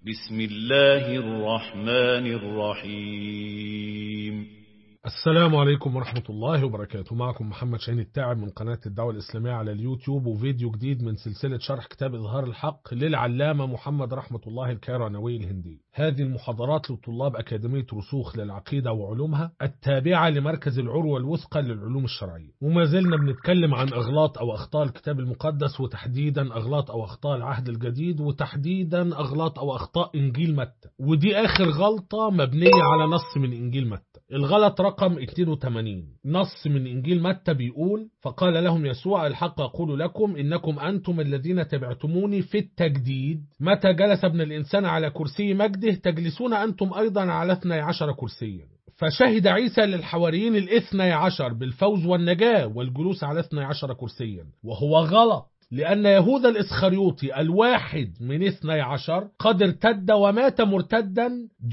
بسم الله الرحمن الرحيم السلام عليكم ورحمة الله وبركاته معكم محمد شاهين التاعب من قناة الدعوة الإسلامية على اليوتيوب وفيديو جديد من سلسلة شرح كتاب إظهار الحق للعلامة محمد رحمة الله الكيرانوي الهندي هذه المحاضرات لطلاب أكاديمية رسوخ للعقيدة وعلومها التابعة لمركز العروة الوثقى للعلوم الشرعية وما زلنا بنتكلم عن أغلاط أو أخطاء الكتاب المقدس وتحديدا أغلاط أو أخطاء العهد الجديد وتحديدا أغلاط أو أخطاء إنجيل متى ودي آخر غلطة مبنية على نص من إنجيل متى الغلط رقم 82 نص من إنجيل متى بيقول فقال لهم يسوع الحق أقول لكم إنكم أنتم الذين تبعتموني في التجديد متى جلس ابن الإنسان على كرسي مجده تجلسون أنتم أيضا على 12 كرسيا فشهد عيسى للحواريين الاثني عشر بالفوز والنجاة والجلوس على 12 كرسيا وهو غلط لأن يهوذا الإسخريوطي الواحد من اثني عشر قد ارتد ومات مرتدا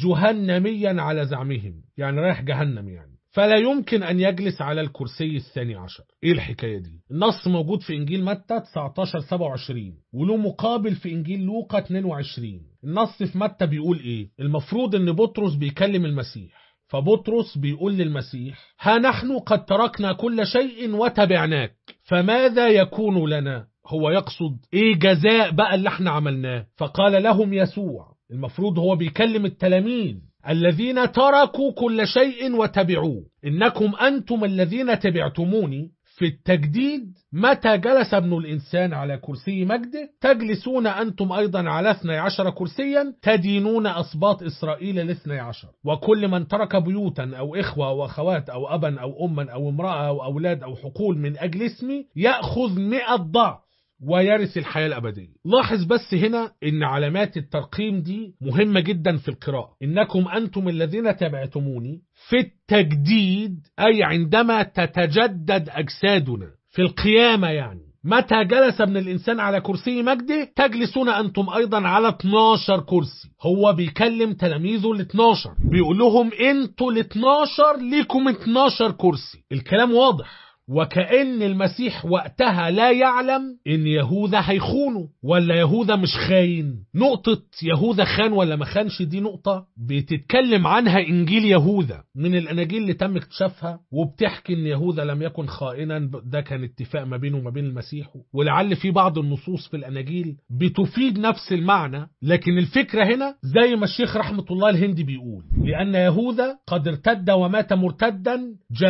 جهنميا على زعمهم يعني رايح جهنم يعني فلا يمكن أن يجلس على الكرسي الثاني عشر إيه الحكاية دي النص موجود في إنجيل متى 19 27 وله مقابل في إنجيل لوقا 22 النص في متى بيقول إيه المفروض أن بطرس بيكلم المسيح فبطرس بيقول للمسيح ها نحن قد تركنا كل شيء وتبعناك فماذا يكون لنا هو يقصد ايه جزاء بقى اللي احنا عملناه فقال لهم يسوع المفروض هو بيكلم التلاميذ الذين تركوا كل شيء وتبعوه انكم انتم الذين تبعتموني في التجديد متى جلس ابن الإنسان على كرسي مجده تجلسون أنتم أيضا على 12 كرسيا تدينون أصباط إسرائيل الاثني عشر وكل من ترك بيوتا أو إخوة أو أخوات أو أبا أو أما أو امرأة أو أولاد أو حقول من أجل اسمي يأخذ مئة ضعف ويرث الحياة الأبدية لاحظ بس هنا إن علامات الترقيم دي مهمة جدا في القراءة إنكم أنتم الذين تبعتموني في التجديد أي عندما تتجدد أجسادنا في القيامة يعني متى جلس ابن الإنسان على كرسي مجده تجلسون أنتم أيضا على 12 كرسي هو بيكلم تلاميذه ال 12 بيقول لهم انتوا ال 12 ليكم 12 كرسي الكلام واضح وكأن المسيح وقتها لا يعلم ان يهوذا هيخونه ولا يهوذا مش خاين نقطة يهوذا خان ولا ما خانش دي نقطة بتتكلم عنها انجيل يهوذا من الاناجيل اللي تم اكتشافها وبتحكي ان يهوذا لم يكن خائنا ده كان اتفاق ما بينه وما بين المسيح ولعل في بعض النصوص في الاناجيل بتفيد نفس المعنى لكن الفكرة هنا زي ما الشيخ رحمة الله الهندي بيقول لان يهوذا قد ارتد ومات مرتدا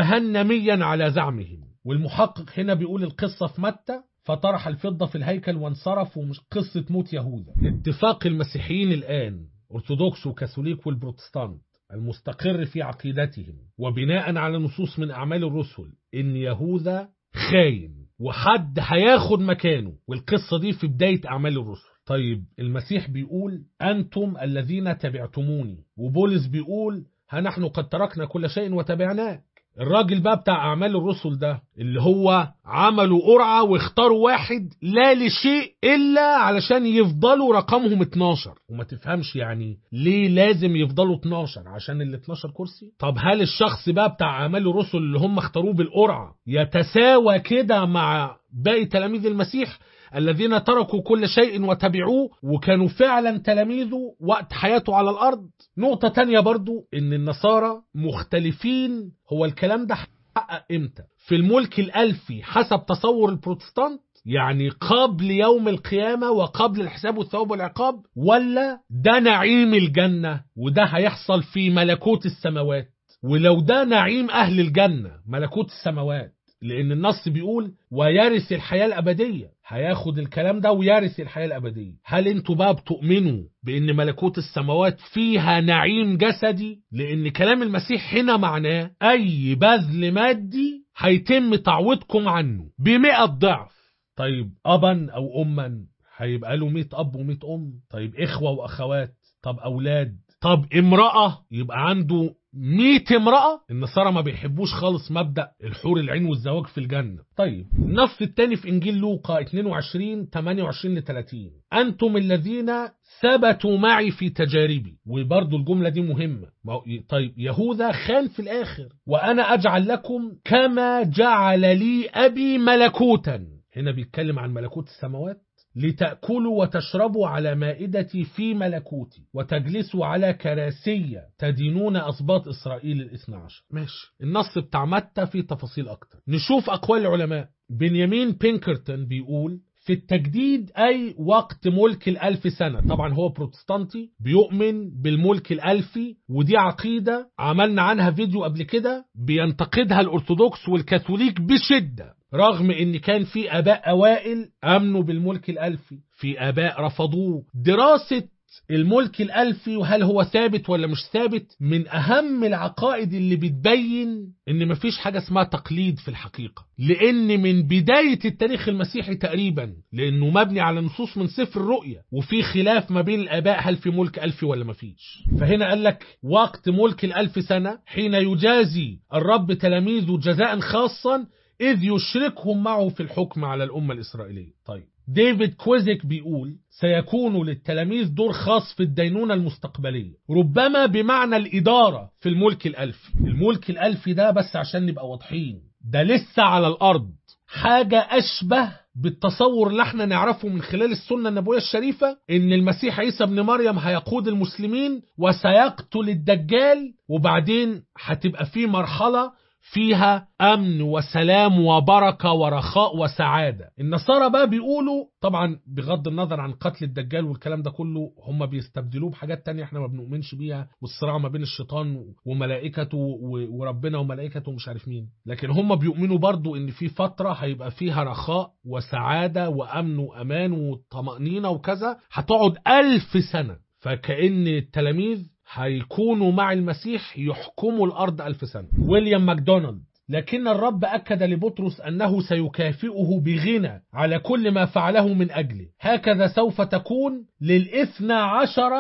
جهنميا على زعمهم والمحقق هنا بيقول القصة في متى فطرح الفضة في الهيكل وانصرف ومش قصة موت يهوذا اتفاق المسيحيين الآن أرثوذكس وكاثوليك والبروتستانت المستقر في عقيدتهم وبناء على نصوص من أعمال الرسل إن يهوذا خاين وحد هياخد مكانه والقصة دي في بداية أعمال الرسل طيب المسيح بيقول أنتم الذين تبعتموني وبولس بيقول ها نحن قد تركنا كل شيء وتبعناك الراجل بقى بتاع اعمال الرسل ده اللي هو عملوا قرعه واختاروا واحد لا لشيء الا علشان يفضلوا رقمهم 12 وما تفهمش يعني ليه لازم يفضلوا 12 عشان ال 12 كرسي طب هل الشخص بقى بتاع اعمال الرسل اللي هم اختاروه بالقرعه يتساوى كده مع باقي تلاميذ المسيح الذين تركوا كل شيء وتبعوه وكانوا فعلا تلاميذه وقت حياته على الأرض نقطة تانية برضو إن النصارى مختلفين هو الكلام ده حقق إمتى في الملك الألفي حسب تصور البروتستانت يعني قبل يوم القيامة وقبل الحساب والثواب والعقاب ولا ده نعيم الجنة وده هيحصل في ملكوت السماوات ولو ده نعيم أهل الجنة ملكوت السماوات لأن النص بيقول ويرث الحياة الأبدية هياخد الكلام ده ويرث الحياة الأبدية هل انتوا بقى بتؤمنوا بأن ملكوت السماوات فيها نعيم جسدي لأن كلام المسيح هنا معناه أي بذل مادي هيتم تعويضكم عنه بمئة ضعف طيب أبا أو أما هيبقى له 100 أب و100 أم طيب إخوة وأخوات طب أولاد طب امرأة يبقى عنده 100 امرأة النصارى ما بيحبوش خالص مبدأ الحور العين والزواج في الجنة طيب النص الثاني في إنجيل لوقا 22 28 ل 30 أنتم الذين ثبتوا معي في تجاربي وبرضو الجملة دي مهمة طيب يهوذا خان في الآخر وأنا أجعل لكم كما جعل لي أبي ملكوتا هنا بيتكلم عن ملكوت السماوات لتأكلوا وتشربوا على مائدتي في ملكوتي وتجلسوا على كراسي تدينون أسباط إسرائيل الاثنى عشر ماشي النص بتاع متى فيه تفاصيل أكتر نشوف أقوال العلماء بنيامين بينكرتون بيقول في التجديد أي وقت ملك الألف سنة طبعا هو بروتستانتي بيؤمن بالملك الألفي ودي عقيدة عملنا عنها فيديو قبل كده بينتقدها الأرثوذكس والكاثوليك بشدة رغم ان كان في اباء اوائل امنوا بالملك الالفي في اباء رفضوه دراسة الملك الألفي وهل هو ثابت ولا مش ثابت من أهم العقائد اللي بتبين إن مفيش حاجة اسمها تقليد في الحقيقة لأن من بداية التاريخ المسيحي تقريبا لأنه مبني على نصوص من سفر الرؤيا وفي خلاف ما بين الآباء هل في ملك ألفي ولا مفيش فهنا قال لك وقت ملك الألف سنة حين يجازي الرب تلاميذه جزاء خاصا إذ يشركهم معه في الحكم على الأمة الإسرائيلية طيب ديفيد كويزك بيقول سيكون للتلاميذ دور خاص في الدينونة المستقبلية ربما بمعنى الإدارة في الملك الألفي الملك الألفي ده بس عشان نبقى واضحين ده لسه على الأرض حاجة أشبه بالتصور اللي احنا نعرفه من خلال السنة النبوية الشريفة ان المسيح عيسى ابن مريم هيقود المسلمين وسيقتل الدجال وبعدين هتبقى في مرحلة فيها أمن وسلام وبركة ورخاء وسعادة النصارى بقى بيقولوا طبعا بغض النظر عن قتل الدجال والكلام ده كله هم بيستبدلوه بحاجات تانية احنا ما بنؤمنش بيها والصراع ما بين الشيطان وملائكته وربنا وملائكته ومش عارف مين لكن هم بيؤمنوا برضو ان في فترة هيبقى فيها رخاء وسعادة وأمن وأمان وطمأنينة وكذا هتقعد ألف سنة فكأن التلاميذ هيكونوا مع المسيح يحكموا الأرض ألف سنة ويليام ماكدونالد لكن الرب أكد لبطرس أنه سيكافئه بغنى على كل ما فعله من أجله هكذا سوف تكون للإثنى عشر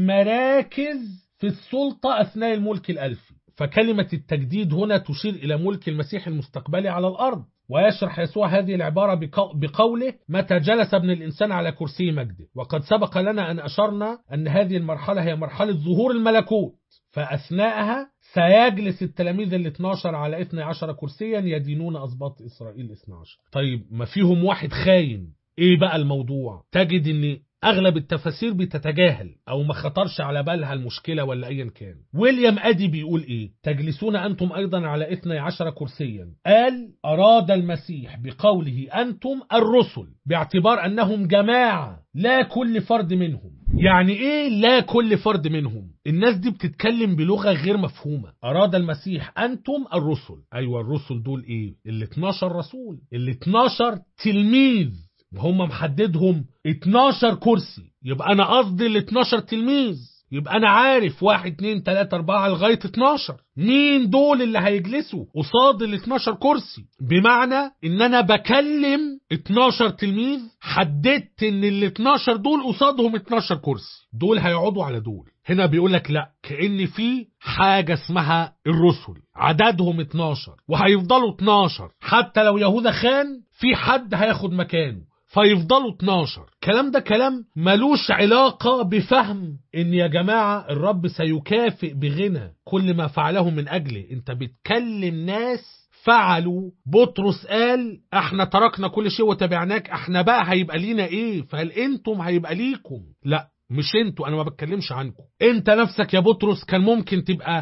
مراكز في السلطة أثناء الملك الألفي فكلمة التجديد هنا تشير إلى ملك المسيح المستقبلي على الأرض ويشرح يسوع هذه العبارة بقوله متى جلس ابن الإنسان على كرسي مجده وقد سبق لنا أن أشرنا أن هذه المرحلة هي مرحلة ظهور الملكوت فأثناءها سيجلس التلاميذ ال 12 على 12 كرسيا يدينون أسباط إسرائيل 12 طيب ما فيهم واحد خاين إيه بقى الموضوع تجد أن أغلب التفاسير بتتجاهل أو ما خطرش على بالها المشكلة ولا أيا كان ويليام أدي بيقول إيه تجلسون أنتم أيضا على 12 كرسيا قال أراد المسيح بقوله أنتم الرسل باعتبار أنهم جماعة لا كل فرد منهم يعني ايه لا كل فرد منهم الناس دي بتتكلم بلغة غير مفهومة اراد المسيح انتم الرسل ايوه الرسل دول ايه ال 12 رسول ال 12 تلميذ هم محددهم 12 كرسي يبقى انا قصدي ال 12 تلميذ يبقى انا عارف واحد اتنين تلاتة اربعة لغاية 12 مين دول اللي هيجلسوا قصاد ال 12 كرسي بمعنى ان انا بكلم 12 تلميذ حددت ان ال 12 دول قصادهم 12 كرسي دول هيقعدوا على دول هنا بيقول لك لا كأن في حاجة اسمها الرسل عددهم 12 وهيفضلوا 12 حتى لو يهوذا خان في حد هياخد مكانه فيفضلوا 12 كلام ده كلام ملوش علاقة بفهم ان يا جماعة الرب سيكافئ بغنى كل ما فعله من اجله انت بتكلم ناس فعلوا بطرس قال احنا تركنا كل شيء وتبعناك احنا بقى هيبقى لينا ايه فهل انتم هيبقى ليكم لا مش انتوا انا ما بتكلمش عنكم انت نفسك يا بطرس كان ممكن تبقى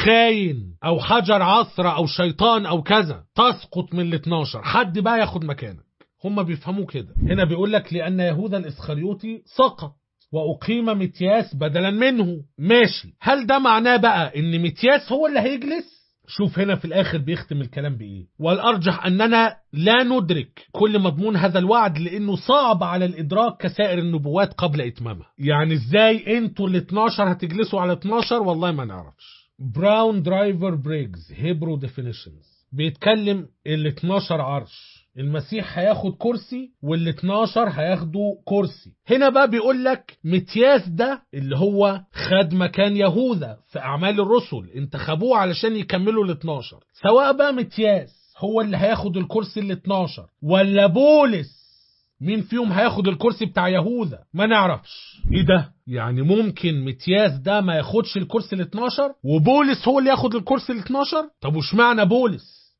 خاين او حجر عثرة او شيطان او كذا تسقط من ال 12 حد بقى ياخد مكانك هم بيفهموا كده هنا بيقول لك لأن يهوذا الإسخريوطي سقط وأقيم متياس بدلا منه ماشي هل ده معناه بقى إن متياس هو اللي هيجلس شوف هنا في الآخر بيختم الكلام بإيه والأرجح أننا لا ندرك كل مضمون هذا الوعد لأنه صعب على الإدراك كسائر النبوات قبل إتمامها يعني إزاي أنتوا ال 12 هتجلسوا على 12 والله ما نعرفش براون درايفر بريجز هيبرو ديفينيشنز بيتكلم ال 12 عرش المسيح هياخد كرسي وال 12 هياخدوا كرسي هنا بقى بيقول لك متياس ده اللي هو خد مكان يهوذا في اعمال الرسل انتخبوه علشان يكملوا ال 12 سواء بقى متياس هو اللي هياخد الكرسي ال 12 ولا بولس مين فيهم هياخد الكرسي بتاع يهوذا ما نعرفش ايه ده يعني ممكن متياس ده ما ياخدش الكرسي ال 12 وبولس هو اللي ياخد الكرسي ال 12 طب واشمعنى بولس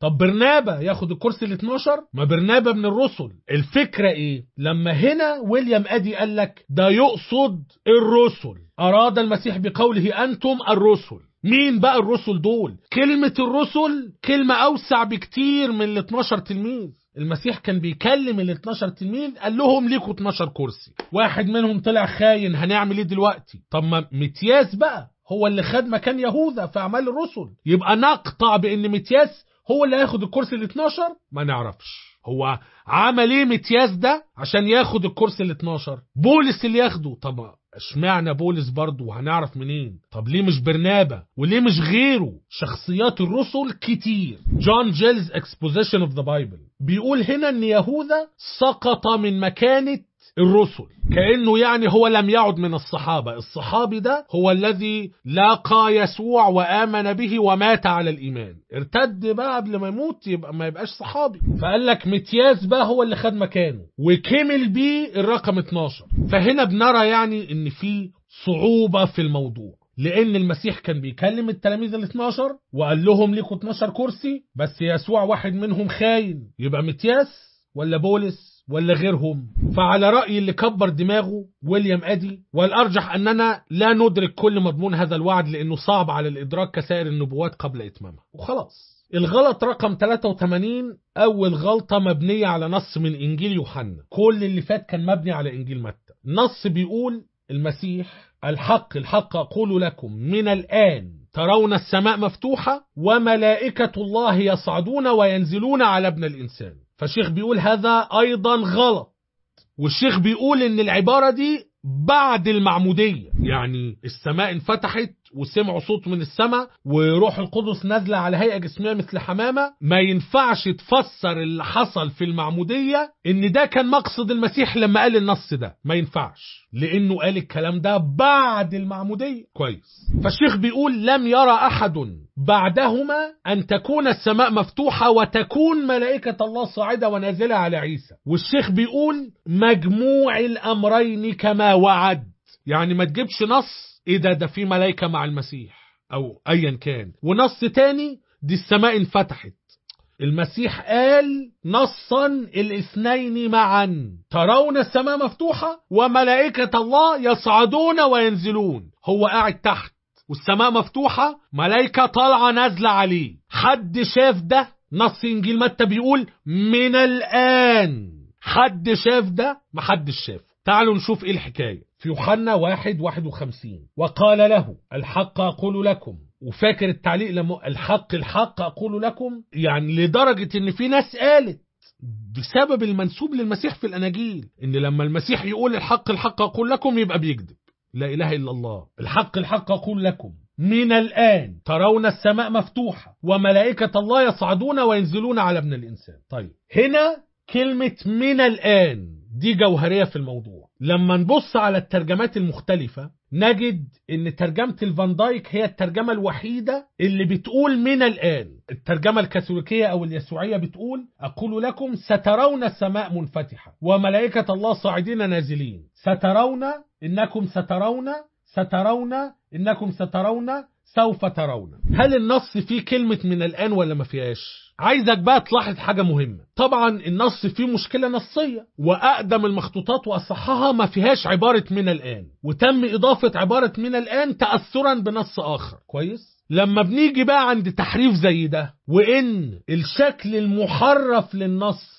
طب برنابا ياخد الكرسي ال 12 ما برنابا من الرسل الفكرة ايه لما هنا ويليام ادي قال لك ده يقصد الرسل اراد المسيح بقوله انتم الرسل مين بقى الرسل دول كلمة الرسل كلمة اوسع بكتير من ال 12 تلميذ المسيح كان بيكلم ال 12 تلميذ قال لهم ليكوا 12 كرسي واحد منهم طلع خاين هنعمل ايه دلوقتي طب ما متياس بقى هو اللي خد مكان يهوذا في اعمال الرسل يبقى نقطع بان متياس هو اللي هياخد الكرسي ال 12 ما نعرفش هو عمل ايه متياس ده عشان ياخد الكرسي ال 12 بولس اللي ياخده طب اشمعنى بولس برضه وهنعرف منين طب ليه مش برنابا وليه مش غيره شخصيات الرسل كتير جون جيلز اكسبوزيشن اوف ذا بايبل بيقول هنا ان يهوذا سقط من مكانه الرسل كأنه يعني هو لم يعد من الصحابة الصحابي ده هو الذي لاقى يسوع وآمن به ومات على الإيمان ارتد بقى قبل ما يموت يبقى ما يبقاش صحابي فقال لك متياس بقى هو اللي خد مكانه وكمل بيه الرقم 12 فهنا بنرى يعني ان في صعوبة في الموضوع لان المسيح كان بيكلم التلاميذ ال 12 وقال لهم ليكوا 12 كرسي بس يسوع واحد منهم خاين يبقى متياس ولا بولس ولا غيرهم فعلى رأي اللي كبر دماغه ويليام أدي والأرجح أننا لا ندرك كل مضمون هذا الوعد لأنه صعب على الإدراك كسائر النبوات قبل إتمامها وخلاص الغلط رقم 83 أول غلطة مبنية على نص من إنجيل يوحنا كل اللي فات كان مبني على إنجيل متى النص بيقول المسيح الحق الحق أقول لكم من الآن ترون السماء مفتوحة وملائكة الله يصعدون وينزلون على ابن الإنسان فالشيخ بيقول هذا أيضا غلط والشيخ بيقول إن العبارة دي بعد المعمودية يعني السماء انفتحت وسمعوا صوت من السماء وروح القدس نازلة على هيئة جسمية مثل حمامة ما ينفعش تفسر اللي حصل في المعمودية ان ده كان مقصد المسيح لما قال النص ده ما ينفعش لانه قال الكلام ده بعد المعمودية كويس فالشيخ بيقول لم يرى احد بعدهما ان تكون السماء مفتوحة وتكون ملائكة الله صاعدة ونازلة على عيسى والشيخ بيقول مجموع الامرين كما وعد يعني ما تجيبش نص ايه ده ده في ملائكة مع المسيح او ايا كان ونص تاني دي السماء انفتحت المسيح قال نصا الاثنين معا ترون السماء مفتوحة وملائكة الله يصعدون وينزلون هو قاعد تحت والسماء مفتوحة ملائكة طالعة نازلة عليه حد شاف ده نص انجيل متى بيقول من الآن حد شاف ده محدش شافه تعالوا نشوف ايه الحكاية في يوحنا واحد واحد وخمسين وقال له الحق أقول لكم وفاكر التعليق لما الحق الحق أقول لكم يعني لدرجة ان في ناس قالت بسبب المنسوب للمسيح في الأناجيل ان لما المسيح يقول الحق الحق أقول لكم يبقى بيكذب لا إله إلا الله الحق الحق أقول لكم من الآن ترون السماء مفتوحة وملائكة الله يصعدون وينزلون على ابن الإنسان طيب هنا كلمة من الآن دي جوهرية في الموضوع لما نبص على الترجمات المختلفة نجد ان ترجمة الفان دايك هي الترجمة الوحيدة اللي بتقول من الآن الترجمة الكاثوليكية او اليسوعية بتقول اقول لكم سترون السماء منفتحة وملائكة الله صاعدين نازلين سترون انكم سترون سترون انكم سترون سوف ترون هل النص فيه كلمة من الآن ولا ما فيهاش عايزك بقى تلاحظ حاجة مهمة طبعا النص فيه مشكلة نصية وأقدم المخطوطات وأصحها ما فيهاش عبارة من الآن وتم إضافة عبارة من الآن تأثرا بنص آخر كويس لما بنيجي بقى عند تحريف زي ده وإن الشكل المحرف للنص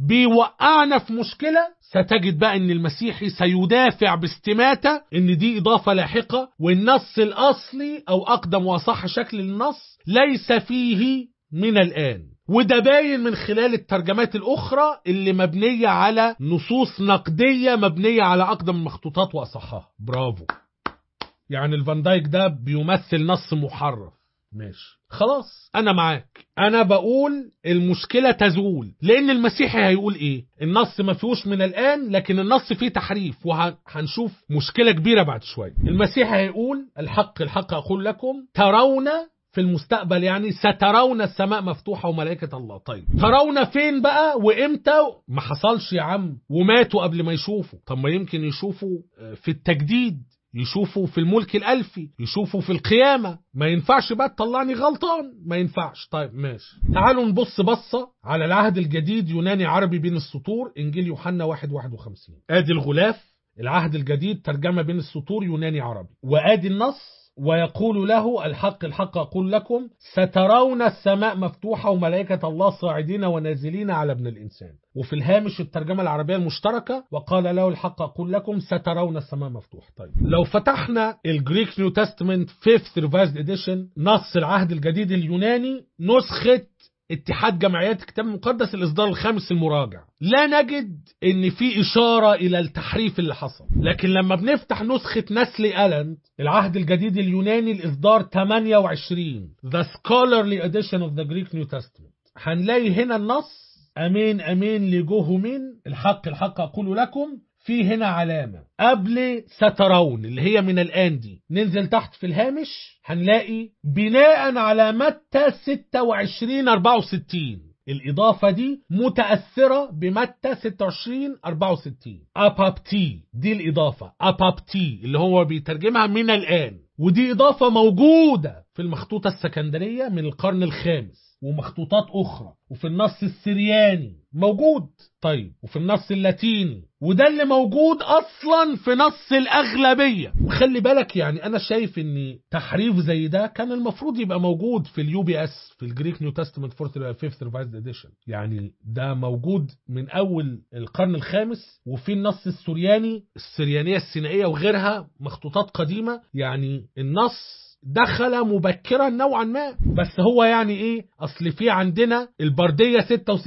بيوقعنا في مشكلة ستجد بقى ان المسيحي سيدافع باستماتة ان دي اضافة لاحقة والنص الاصلي او اقدم واصح شكل للنص ليس فيه من الان وده باين من خلال الترجمات الاخرى اللي مبنية على نصوص نقدية مبنية على اقدم المخطوطات واصحها برافو يعني الفان دايك ده بيمثل نص محرف ماشي خلاص انا معاك انا بقول المشكله تزول لان المسيحي هيقول ايه النص ما فيهوش من الان لكن النص فيه تحريف وهنشوف مشكله كبيره بعد شويه المسيحي هيقول الحق الحق اقول لكم ترون في المستقبل يعني سترون السماء مفتوحة وملائكة الله طيب ترون فين بقى وامتى ما حصلش يا عم وماتوا قبل ما يشوفوا طب ما يمكن يشوفوا في التجديد يشوفوا في الملك الألفي يشوفوا في القيامة ما ينفعش بقى تطلعني غلطان ما ينفعش طيب ماشي تعالوا نبص بصة على العهد الجديد يوناني عربي بين السطور إنجيل يوحنا 1 51 آدي الغلاف العهد الجديد ترجمة بين السطور يوناني عربي وآدي النص ويقول له الحق الحق أقول لكم سترون السماء مفتوحة وملائكة الله صاعدين ونازلين على ابن الإنسان وفي الهامش الترجمة العربية المشتركة وقال له الحق أقول لكم سترون السماء مفتوحة طيب لو فتحنا الجريك نيو تestament 5th revised edition نص العهد الجديد اليوناني نسخة اتحاد جمعيات الكتاب المقدس الإصدار الخامس المراجع لا نجد ان في إشارة إلى التحريف اللي حصل لكن لما بنفتح نسخة نسلي ألند العهد الجديد اليوناني الإصدار 28 The Scholarly Edition of the Greek New Testament هنلاقي هنا النص أمين أمين لجوهمين الحق الحق أقول لكم في هنا علامة قبل سترون اللي هي من الآن دي ننزل تحت في الهامش هنلاقي بناء على متى 26 64 الإضافة دي متأثرة بمتى 26 64 أبابتي دي الإضافة أبابتي اللي هو بيترجمها من الآن ودي إضافة موجودة في المخطوطة السكندرية من القرن الخامس ومخطوطات أخرى وفي النص السرياني موجود طيب وفي النص اللاتيني وده اللي موجود أصلا في نص الأغلبية وخلي بالك يعني أنا شايف إن تحريف زي ده كان المفروض يبقى موجود في اليو بي اس في الجريك نيو تestament فيفث ريفايزد اديشن يعني ده موجود من أول القرن الخامس وفي النص السرياني السريانية السينائية وغيرها مخطوطات قديمة يعني النص دخل مبكرا نوعا ما بس هو يعني ايه اصل في عندنا البرديه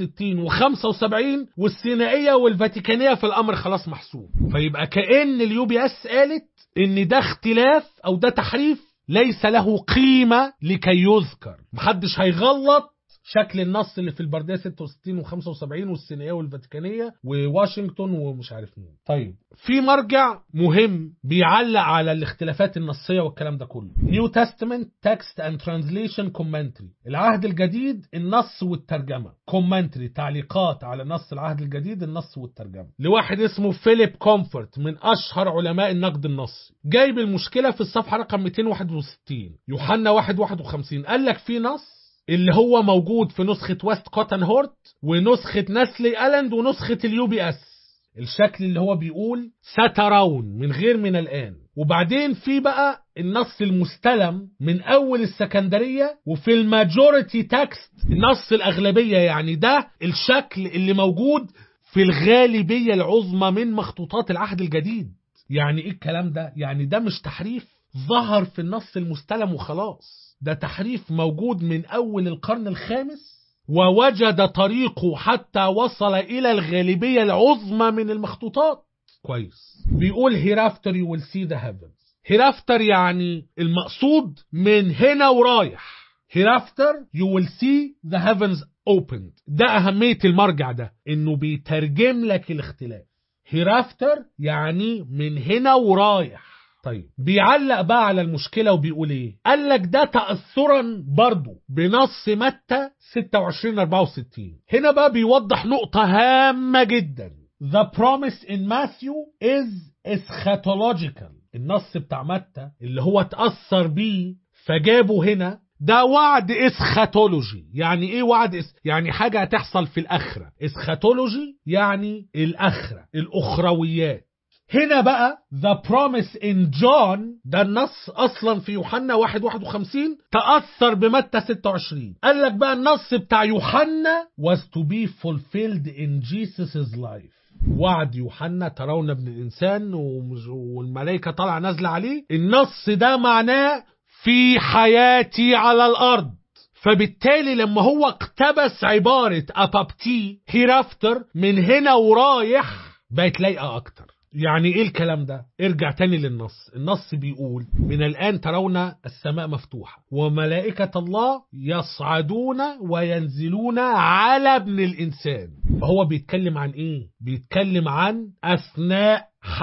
66 و75 والسينائيه والفاتيكانيه في الامر خلاص محسوم فيبقى كان اليو بي اس قالت ان ده اختلاف او ده تحريف ليس له قيمه لكي يذكر محدش هيغلط شكل النص اللي في البرديه 66 و75 والسينائيه والفاتيكانيه وواشنطن ومش عارف مين. طيب في مرجع مهم بيعلق على الاختلافات النصيه والكلام ده كله. نيو تestament تكست اند ترانزليشن كومنتري. العهد الجديد النص والترجمه. كومنتري تعليقات على نص العهد الجديد النص والترجمه. لواحد اسمه فيليب كومفورت من اشهر علماء النقد النصي. جايب المشكله في الصفحه رقم 261 يوحنا 1 51 قال لك في نص اللي هو موجود في نسخة ويست كوتن هورت ونسخة نسلي ألند ونسخة اليو بي اس الشكل اللي هو بيقول سترون من غير من الآن وبعدين في بقى النص المستلم من أول السكندرية وفي الماجوريتي تكست نص الأغلبية يعني ده الشكل اللي موجود في الغالبية العظمى من مخطوطات العهد الجديد يعني إيه الكلام ده؟ يعني ده مش تحريف ظهر في النص المستلم وخلاص ده تحريف موجود من أول القرن الخامس ووجد طريقه حتى وصل إلى الغالبية العظمى من المخطوطات كويس بيقول hereafter you will see the heavens hereafter يعني المقصود من هنا ورايح hereafter you will see the heavens opened ده أهمية المرجع ده إنه بيترجم لك الاختلاف hereafter يعني من هنا ورايح طيب بيعلق بقى على المشكلة وبيقول ايه قال لك ده تأثرا برضو بنص متى 26 64 هنا بقى بيوضح نقطة هامة جدا The promise in Matthew is eschatological النص بتاع متى اللي هو اتأثر بيه فجابه هنا ده وعد اسخاتولوجي يعني ايه وعد إس... يعني حاجة هتحصل في الآخرة اسخاتولوجي يعني الآخرة الأخرويات هنا بقى the promise in John ده النص اصلا في يوحنا 1 51 تأثر بمتى 26 قال لك بقى النص بتاع يوحنا was to be fulfilled in Jesus' life وعد يوحنا ترون ابن الانسان والملائكه طالعه نازله عليه النص ده معناه في حياتي على الارض فبالتالي لما هو اقتبس عبارة أبابتي هيرافتر من هنا ورايح بقت لايقة أكتر يعني ايه الكلام ده ارجع تاني للنص النص بيقول من الآن ترون السماء مفتوحة وملائكة الله يصعدون وينزلون على ابن الإنسان فهو بيتكلم عن ايه بيتكلم عن أثناء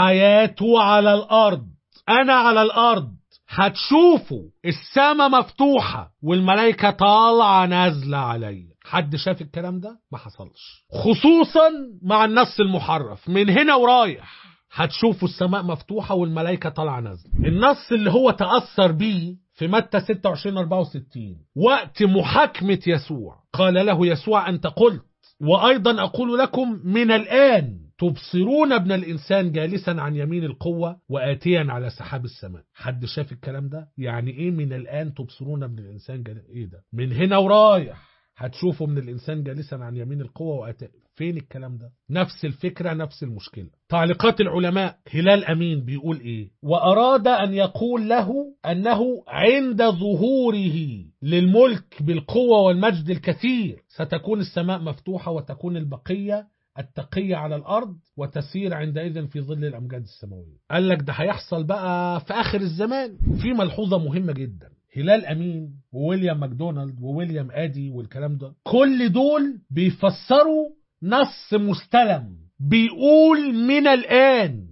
حياته على الأرض أنا على الأرض هتشوفوا السماء مفتوحة والملائكة طالعة نازلة عليا حد شاف الكلام ده ما حصلش خصوصا مع النص المحرف من هنا ورايح هتشوفوا السماء مفتوحة والملائكة طالعة نازلة النص اللي هو تأثر بيه في متى 26 64 وقت محاكمة يسوع قال له يسوع أنت قلت وأيضا أقول لكم من الآن تبصرون ابن الإنسان جالسا عن يمين القوة وآتيا على سحاب السماء حد شاف الكلام ده يعني إيه من الآن تبصرون ابن الإنسان جالسا إيه ده من هنا ورايح هتشوفوا من الإنسان جالسا عن يمين القوة وآتيا فين الكلام ده نفس الفكرة نفس المشكلة تعليقات العلماء هلال أمين بيقول إيه وأراد أن يقول له أنه عند ظهوره للملك بالقوة والمجد الكثير ستكون السماء مفتوحة وتكون البقية التقية على الأرض وتسير عندئذ في ظل الأمجاد السماوية قال لك ده هيحصل بقى في آخر الزمان في ملحوظة مهمة جدا هلال أمين وويليام ماكدونالد وويليام آدي والكلام ده كل دول بيفسروا نص مستلم بيقول من الآن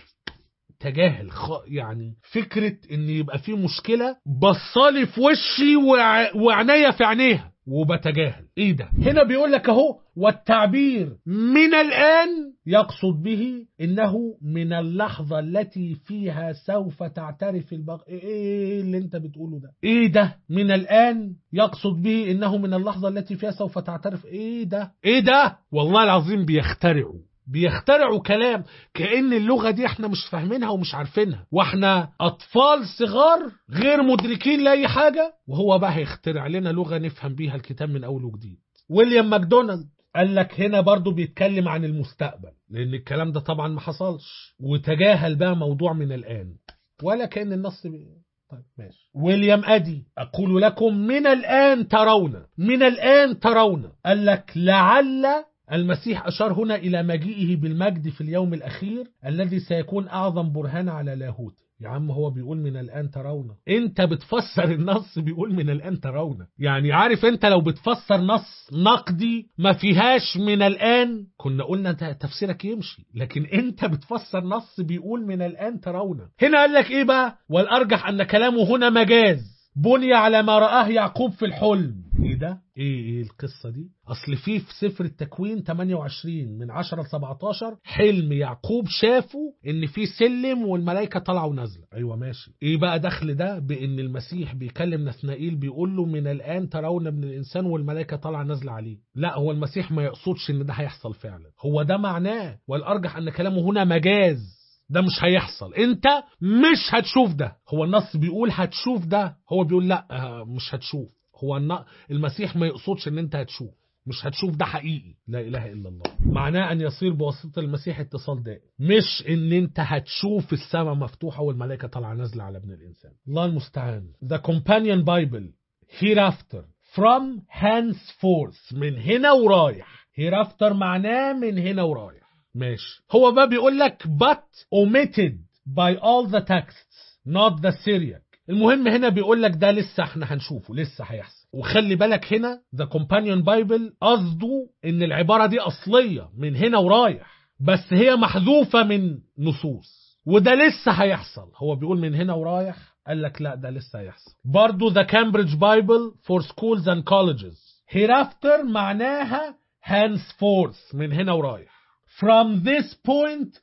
تجاهل خ... يعني فكرة ان يبقى في مشكلة بصالي في وشي وع... وعناية في عينيها وبتجاهل ايه ده هنا بيقول لك اهو والتعبير من الان يقصد به انه من اللحظة التي فيها سوف تعترف البغ... ايه اللي انت بتقوله ده ايه ده من الان يقصد به انه من اللحظة التي فيها سوف تعترف ايه ده ايه ده والله العظيم بيخترعوا بيخترعوا كلام كأن اللغة دي احنا مش فاهمينها ومش عارفينها واحنا أطفال صغار غير مدركين لأي حاجة وهو بقى هيخترع لنا لغة نفهم بيها الكتاب من أول وجديد ويليام ماكدونالد قال لك هنا برضو بيتكلم عن المستقبل لأن الكلام ده طبعا ما حصلش وتجاهل بقى موضوع من الآن ولا كأن النص بي... طيب ماشي ويليام أدي أقول لكم من الآن ترون من الآن ترون قال لك لعل المسيح أشار هنا إلى مجيئه بالمجد في اليوم الأخير الذي سيكون أعظم برهان على لاهوته يا عم هو بيقول من الآن ترون انت بتفسر النص بيقول من الآن ترون يعني عارف انت لو بتفسر نص نقدي ما فيهاش من الآن كنا قلنا انت تفسيرك يمشي لكن انت بتفسر نص بيقول من الآن ترون هنا قال لك ايه بقى والأرجح أن كلامه هنا مجاز بني على ما رآه يعقوب في الحلم ايه ده ايه ايه القصة دي اصل في في سفر التكوين 28 من 10 ل 17 حلم يعقوب شافه ان في سلم والملائكة طالعه ونازله ايوه ماشي ايه بقى دخل ده بان المسيح بيكلم نثنائيل بيقول له من الان ترون ابن الانسان والملائكة طالعه نازله عليه لا هو المسيح ما يقصدش ان ده هيحصل فعلا هو ده معناه والارجح ان كلامه هنا مجاز ده مش هيحصل انت مش هتشوف ده هو النص بيقول هتشوف ده هو بيقول لا مش هتشوف هو المسيح ما يقصدش ان انت هتشوف مش هتشوف ده حقيقي لا اله الا الله معناه ان يصير بواسطه المسيح اتصال دائم مش ان انت هتشوف السماء مفتوحه والملائكه طالعه نازله على ابن الانسان الله المستعان The Companion Bible Hereafter From henceforth من هنا ورايح Hereafter معناه من هنا ورايح ماشي هو بقى بيقول لك but omitted by all the texts not the Syriac المهم هنا بيقول لك ده لسه احنا هنشوفه لسه هيحصل وخلي بالك هنا The Companion Bible قصده ان العبارة دي اصلية من هنا ورايح بس هي محذوفة من نصوص وده لسه هيحصل هو بيقول من هنا ورايح قال لك لا ده لسه هيحصل برضو The Cambridge Bible for Schools and Colleges Hereafter معناها henceforth من هنا ورايح from this point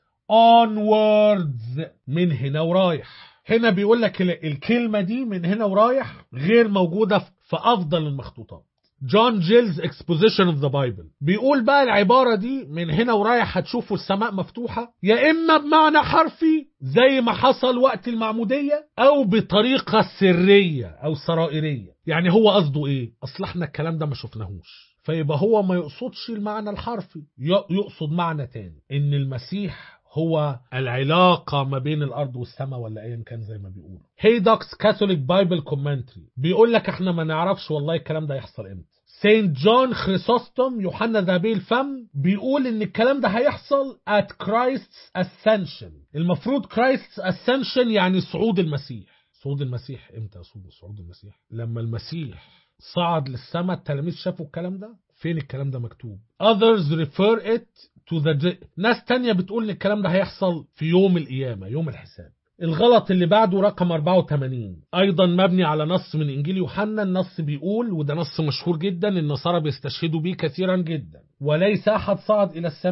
onwards من هنا ورايح هنا بيقول لك الكلمة دي من هنا ورايح غير موجودة في أفضل المخطوطات جون جيلز exposition of the Bible بيقول بقى العبارة دي من هنا ورايح هتشوفوا السماء مفتوحة يا إما بمعنى حرفي زي ما حصل وقت المعمودية أو بطريقة سرية أو سرائرية يعني هو قصده إيه أصل احنا الكلام ده ما شفناهوش فيبقى هو ما يقصدش المعنى الحرفي يقصد معنى تاني ان المسيح هو العلاقة ما بين الأرض والسماء ولا أيا كان زي ما بيقولوا هيدوكس كاثوليك بايبل كومنتري بيقول لك احنا ما نعرفش والله الكلام ده هيحصل امتى سينت جون خريسوستوم يوحنا ذهبي الفم بيقول ان الكلام ده هيحصل at Christ's ascension المفروض Christ's ascension يعني صعود المسيح صعود المسيح امتى صعود المسيح لما المسيح صعد للسماء التلاميذ شافوا الكلام ده فين الكلام ده مكتوب others refer it to the day. ناس تانية بتقول ان الكلام ده هيحصل في يوم القيامة يوم الحساب الغلط اللي بعده رقم 84 ايضا مبني على نص من انجيل يوحنا النص بيقول وده نص مشهور جدا النصارى بيستشهدوا بيه كثيرا جدا وليس احد صعد الى السماء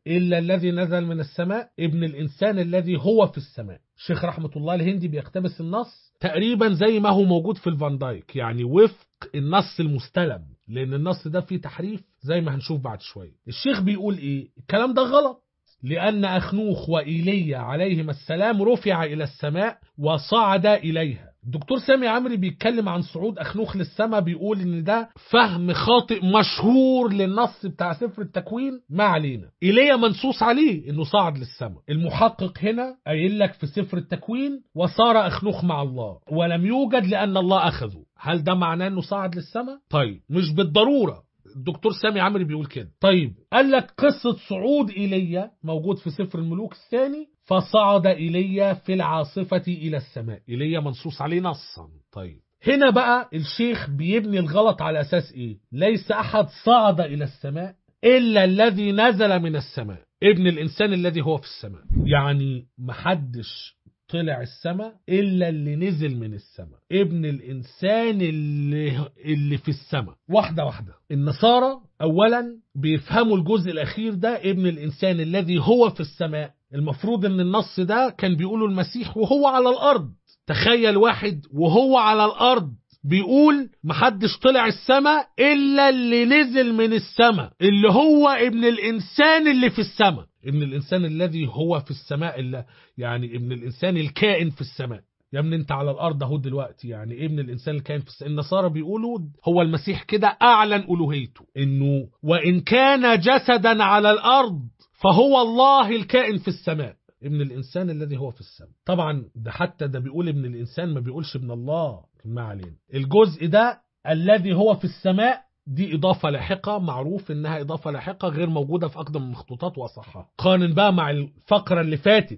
إلا الذي نزل من السماء ابن الإنسان الذي هو في السماء شيخ رحمة الله الهندي بيقتبس النص تقريبا زي ما هو موجود في الفان دايك يعني وفق النص المستلم لأن النص ده فيه تحريف زي ما هنشوف بعد شوية الشيخ بيقول إيه الكلام ده غلط لأن أخنوخ وإيليا عليهما السلام رفع إلى السماء وصعد إليها الدكتور سامي عمري بيتكلم عن صعود أخنوخ للسماء بيقول إن ده فهم خاطئ مشهور للنص بتاع سفر التكوين ما علينا إيليا منصوص عليه إنه صعد للسماء المحقق هنا قايل لك في سفر التكوين وصار أخنوخ مع الله ولم يوجد لأن الله أخذه هل ده معناه إنه صعد للسماء؟ طيب مش بالضرورة الدكتور سامي عمري بيقول كده طيب قال لك قصة صعود إيليا موجود في سفر الملوك الثاني فصعد إيليا في العاصفة إلى السماء إيليا منصوص عليه نصا طيب هنا بقى الشيخ بيبني الغلط على أساس إيه ليس أحد صعد إلى السماء إلا الذي نزل من السماء ابن الإنسان الذي هو في السماء يعني محدش طلع السماء إلا اللي نزل من السماء ابن الإنسان اللي, اللي في السماء واحدة واحدة النصارى أولا بيفهموا الجزء الأخير ده ابن الإنسان الذي هو في السماء المفروض ان النص ده كان بيقوله المسيح وهو على الأرض تخيل واحد وهو على الأرض بيقول محدش طلع السماء إلا اللي نزل من السماء اللي هو ابن الإنسان اللي في السماء ابن الإنسان الذي هو في السماء اللي يعني ابن الإنسان الكائن في السماء يا ابني انت على الارض اهو دلوقتي يعني ابن الانسان اللي كان في السماء النصارى بيقولوا هو المسيح كده اعلن الوهيته انه وان كان جسدا على الارض فهو الله الكائن في السماء ابن الانسان الذي هو في السماء طبعا ده حتى ده بيقول ابن الانسان ما بيقولش ابن الله ما علينا الجزء ده الذي هو في السماء دي إضافة لاحقة معروف إنها إضافة لاحقة غير موجودة في أقدم المخطوطات وأصحها قارن بقى مع الفقرة اللي فاتت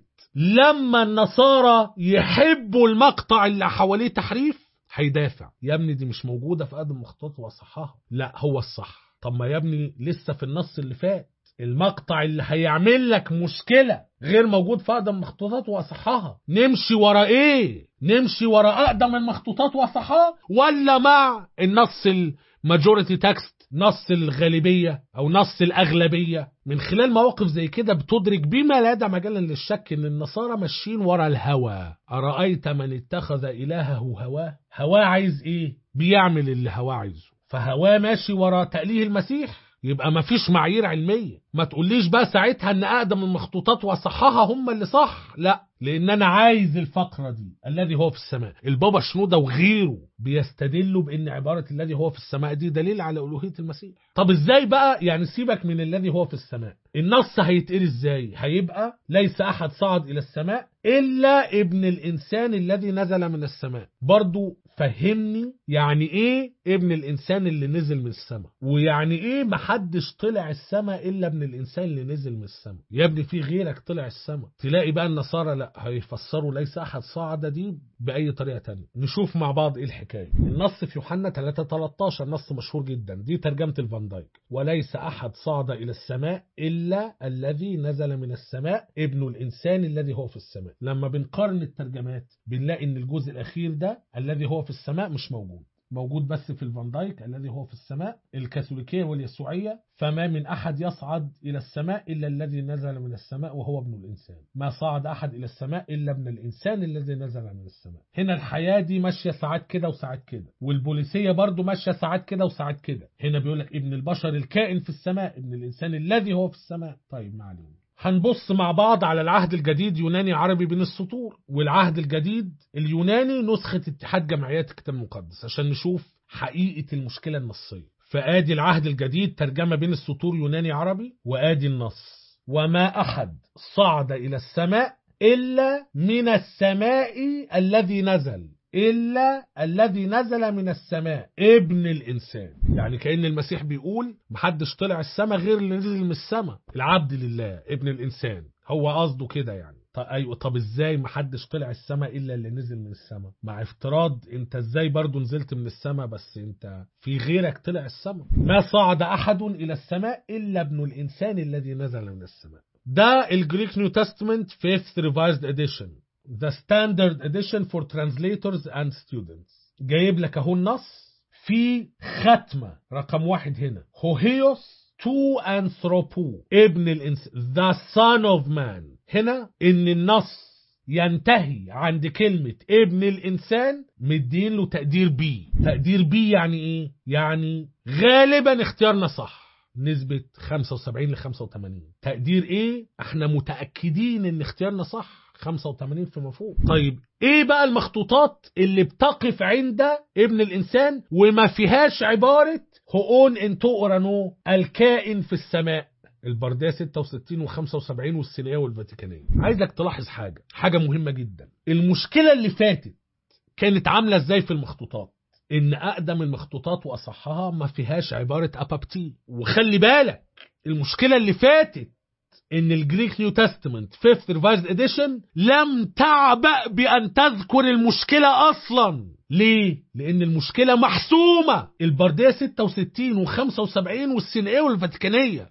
لما النصارى يحبوا المقطع اللي حواليه تحريف هيدافع يا ابني دي مش موجودة في أقدم المخطوطات وأصحها لا هو الصح طب ما يا ابني لسه في النص اللي فات المقطع اللي هيعمل لك مشكلة غير موجود في أقدم المخطوطات وأصحها نمشي ورا إيه؟ نمشي ورا أقدم المخطوطات وأصحها ولا مع النص الماجوريتي تكست نص الغالبية أو نص الأغلبية من خلال مواقف زي كده بتدرك بما لا داعي مجالا للشك إن النصارى ماشيين ورا الهوى أرأيت من اتخذ إلهه هواه هواه عايز إيه؟ بيعمل اللي هواه عايزه فهواه ماشي ورا تأليه المسيح يبقى ما فيش معايير علمية ما تقوليش بقى ساعتها ان اقدم المخطوطات وصحها هم اللي صح لا لان انا عايز الفقرة دي الذي هو في السماء البابا شنودة وغيره بيستدلوا بان عبارة الذي هو في السماء دي دليل على الوهية المسيح طب ازاي بقى يعني سيبك من الذي هو في السماء النص هيتقري ازاي هيبقى ليس احد صعد الى السماء الا ابن الانسان الذي نزل من السماء برضو فهمني يعني ايه ابن الانسان اللي نزل من السماء ويعني ايه محدش طلع السماء الا ابن الانسان اللي نزل من السماء يا ابني في غيرك طلع السماء تلاقي بقى النصارى لا هيفسروا ليس احد صعد دي باي طريقه تانية نشوف مع بعض ايه الحكايه النص في يوحنا 3 13 نص مشهور جدا دي ترجمه الفان دايك وليس احد صعد الى السماء الا الذي نزل من السماء ابن الانسان الذي هو في السماء لما بنقارن الترجمات بنلاقي ان الجزء الاخير ده الذي هو في السماء مش موجود موجود بس في الفان دايك الذي هو في السماء الكاثوليكية واليسوعية فما من أحد يصعد إلى السماء إلا الذي نزل من السماء وهو ابن الإنسان ما صعد أحد إلى السماء إلا ابن الإنسان الذي نزل من السماء هنا الحياة دي ماشية ساعات كده وساعات كده والبوليسية برضو ماشية ساعات كده وساعات كده هنا بيقول لك ابن البشر الكائن في السماء ابن الإنسان الذي هو في السماء طيب ما علينا هنبص مع بعض على العهد الجديد يوناني عربي بين السطور والعهد الجديد اليوناني نسخة اتحاد جمعيات الكتاب المقدس عشان نشوف حقيقة المشكلة النصية فآدي العهد الجديد ترجمة بين السطور يوناني عربي وآدي النص وما أحد صعد إلى السماء إلا من السماء الذي نزل إلا الذي نزل من السماء ابن الإنسان يعني كأن المسيح بيقول محدش طلع السماء غير اللي نزل من السماء العبد لله ابن الإنسان هو قصده كده يعني طب ايوه طب ازاي محدش طلع السماء الا اللي نزل من السماء مع افتراض انت ازاي برضو نزلت من السماء بس انت في غيرك طلع السماء ما صعد احد الى السماء الا ابن الانسان الذي نزل من السماء ده الجريك نيو تestament fifth revised edition the standard edition for translators and students جايب لك اهو النص في ختمة رقم واحد هنا هوهيوس تو أنثروبو ابن الإنسان the son of man هنا إن النص ينتهي عند كلمة ابن الإنسان مدين له تقدير بي تقدير بي يعني إيه؟ يعني غالبا اختيارنا صح نسبة 75 ل 85 تقدير إيه؟ احنا متأكدين إن اختيارنا صح 85 فيما فوق طيب ايه بقى المخطوطات اللي بتقف عند ابن الانسان وما فيهاش عبارة هؤون انتو اورانو الكائن في السماء البردية 66 و75 والسينية والفاتيكانية عايزك تلاحظ حاجة حاجة مهمة جدا المشكلة اللي فاتت كانت عاملة ازاي في المخطوطات ان اقدم المخطوطات واصحها ما فيهاش عبارة ابابتي وخلي بالك المشكلة اللي فاتت ان الجريك نيو تestament 5th revised edition لم تعبأ بان تذكر المشكلة اصلا ليه؟ لان المشكلة محسومة البردية 66 و75 والسينائية والفاتيكانية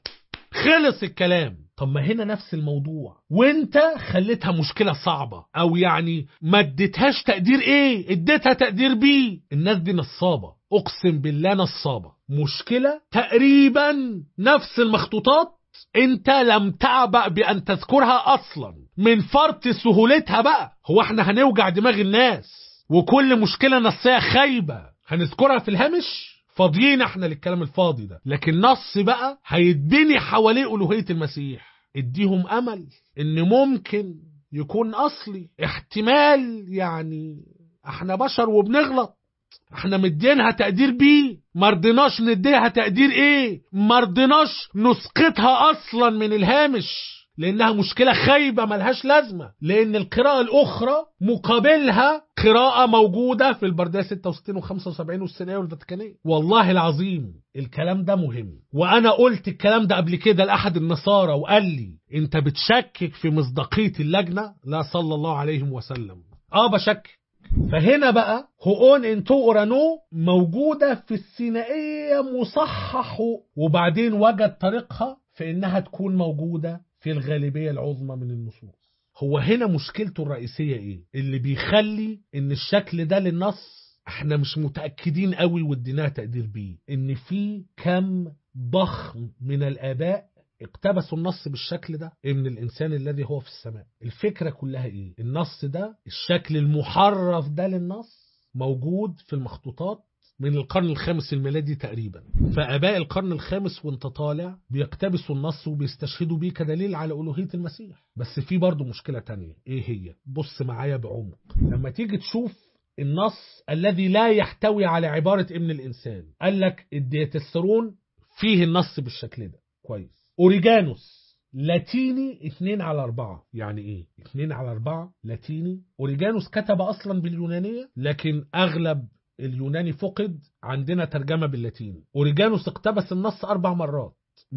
خلص الكلام طب ما هنا نفس الموضوع وانت خليتها مشكلة صعبة او يعني ما اديتهاش تقدير ايه اديتها تقدير بي الناس دي نصابة اقسم بالله نصابة مشكلة تقريبا نفس المخطوطات انت لم تعبأ بان تذكرها اصلا من فرط سهولتها بقى هو احنا هنوجع دماغ الناس وكل مشكلة نصية خايبة هنذكرها في الهامش فاضيين احنا للكلام الفاضي ده لكن نص بقى هيتبني حواليه ألوهية المسيح اديهم أمل ان ممكن يكون أصلي احتمال يعني احنا بشر وبنغلط احنا مدينها تقدير بي مرضناش نديها تقدير ايه مرضناش نسقطها اصلا من الهامش لانها مشكلة خايبة ملهاش لازمة لان القراءة الاخرى مقابلها قراءة موجودة في البردية 66 و75 والسينية والفاتيكانية والله العظيم الكلام ده مهم وانا قلت الكلام ده قبل كده لاحد النصارى وقال لي انت بتشكك في مصداقية اللجنة لا صلى الله عليه وسلم اه بشكك فهنا بقى هؤون انتو اورانو موجودة في السينائية مصحح وبعدين وجد طريقها في انها تكون موجودة في الغالبية العظمى من النصوص هو هنا مشكلته الرئيسية ايه اللي بيخلي ان الشكل ده للنص احنا مش متأكدين قوي واديناه تقدير بيه ان في كم ضخم من الاباء اقتبسوا النص بالشكل ده من الانسان الذي هو في السماء الفكرة كلها ايه النص ده الشكل المحرف ده للنص موجود في المخطوطات من القرن الخامس الميلادي تقريبا فآباء القرن الخامس وانت طالع بيقتبسوا النص وبيستشهدوا بيه كدليل على ألوهية المسيح بس في برضه مشكلة تانية ايه هي بص معايا بعمق لما تيجي تشوف النص الذي لا يحتوي على عبارة ابن الإنسان قال لك الديتسترون فيه النص بالشكل ده كويس أوريجانوس لاتيني 2 على 4 يعني ايه 2 على 4 لاتيني اوريجانوس كتب اصلا باليونانية لكن اغلب اليوناني فقد عندنا ترجمة باللاتيني اوريجانوس اقتبس النص اربع مرات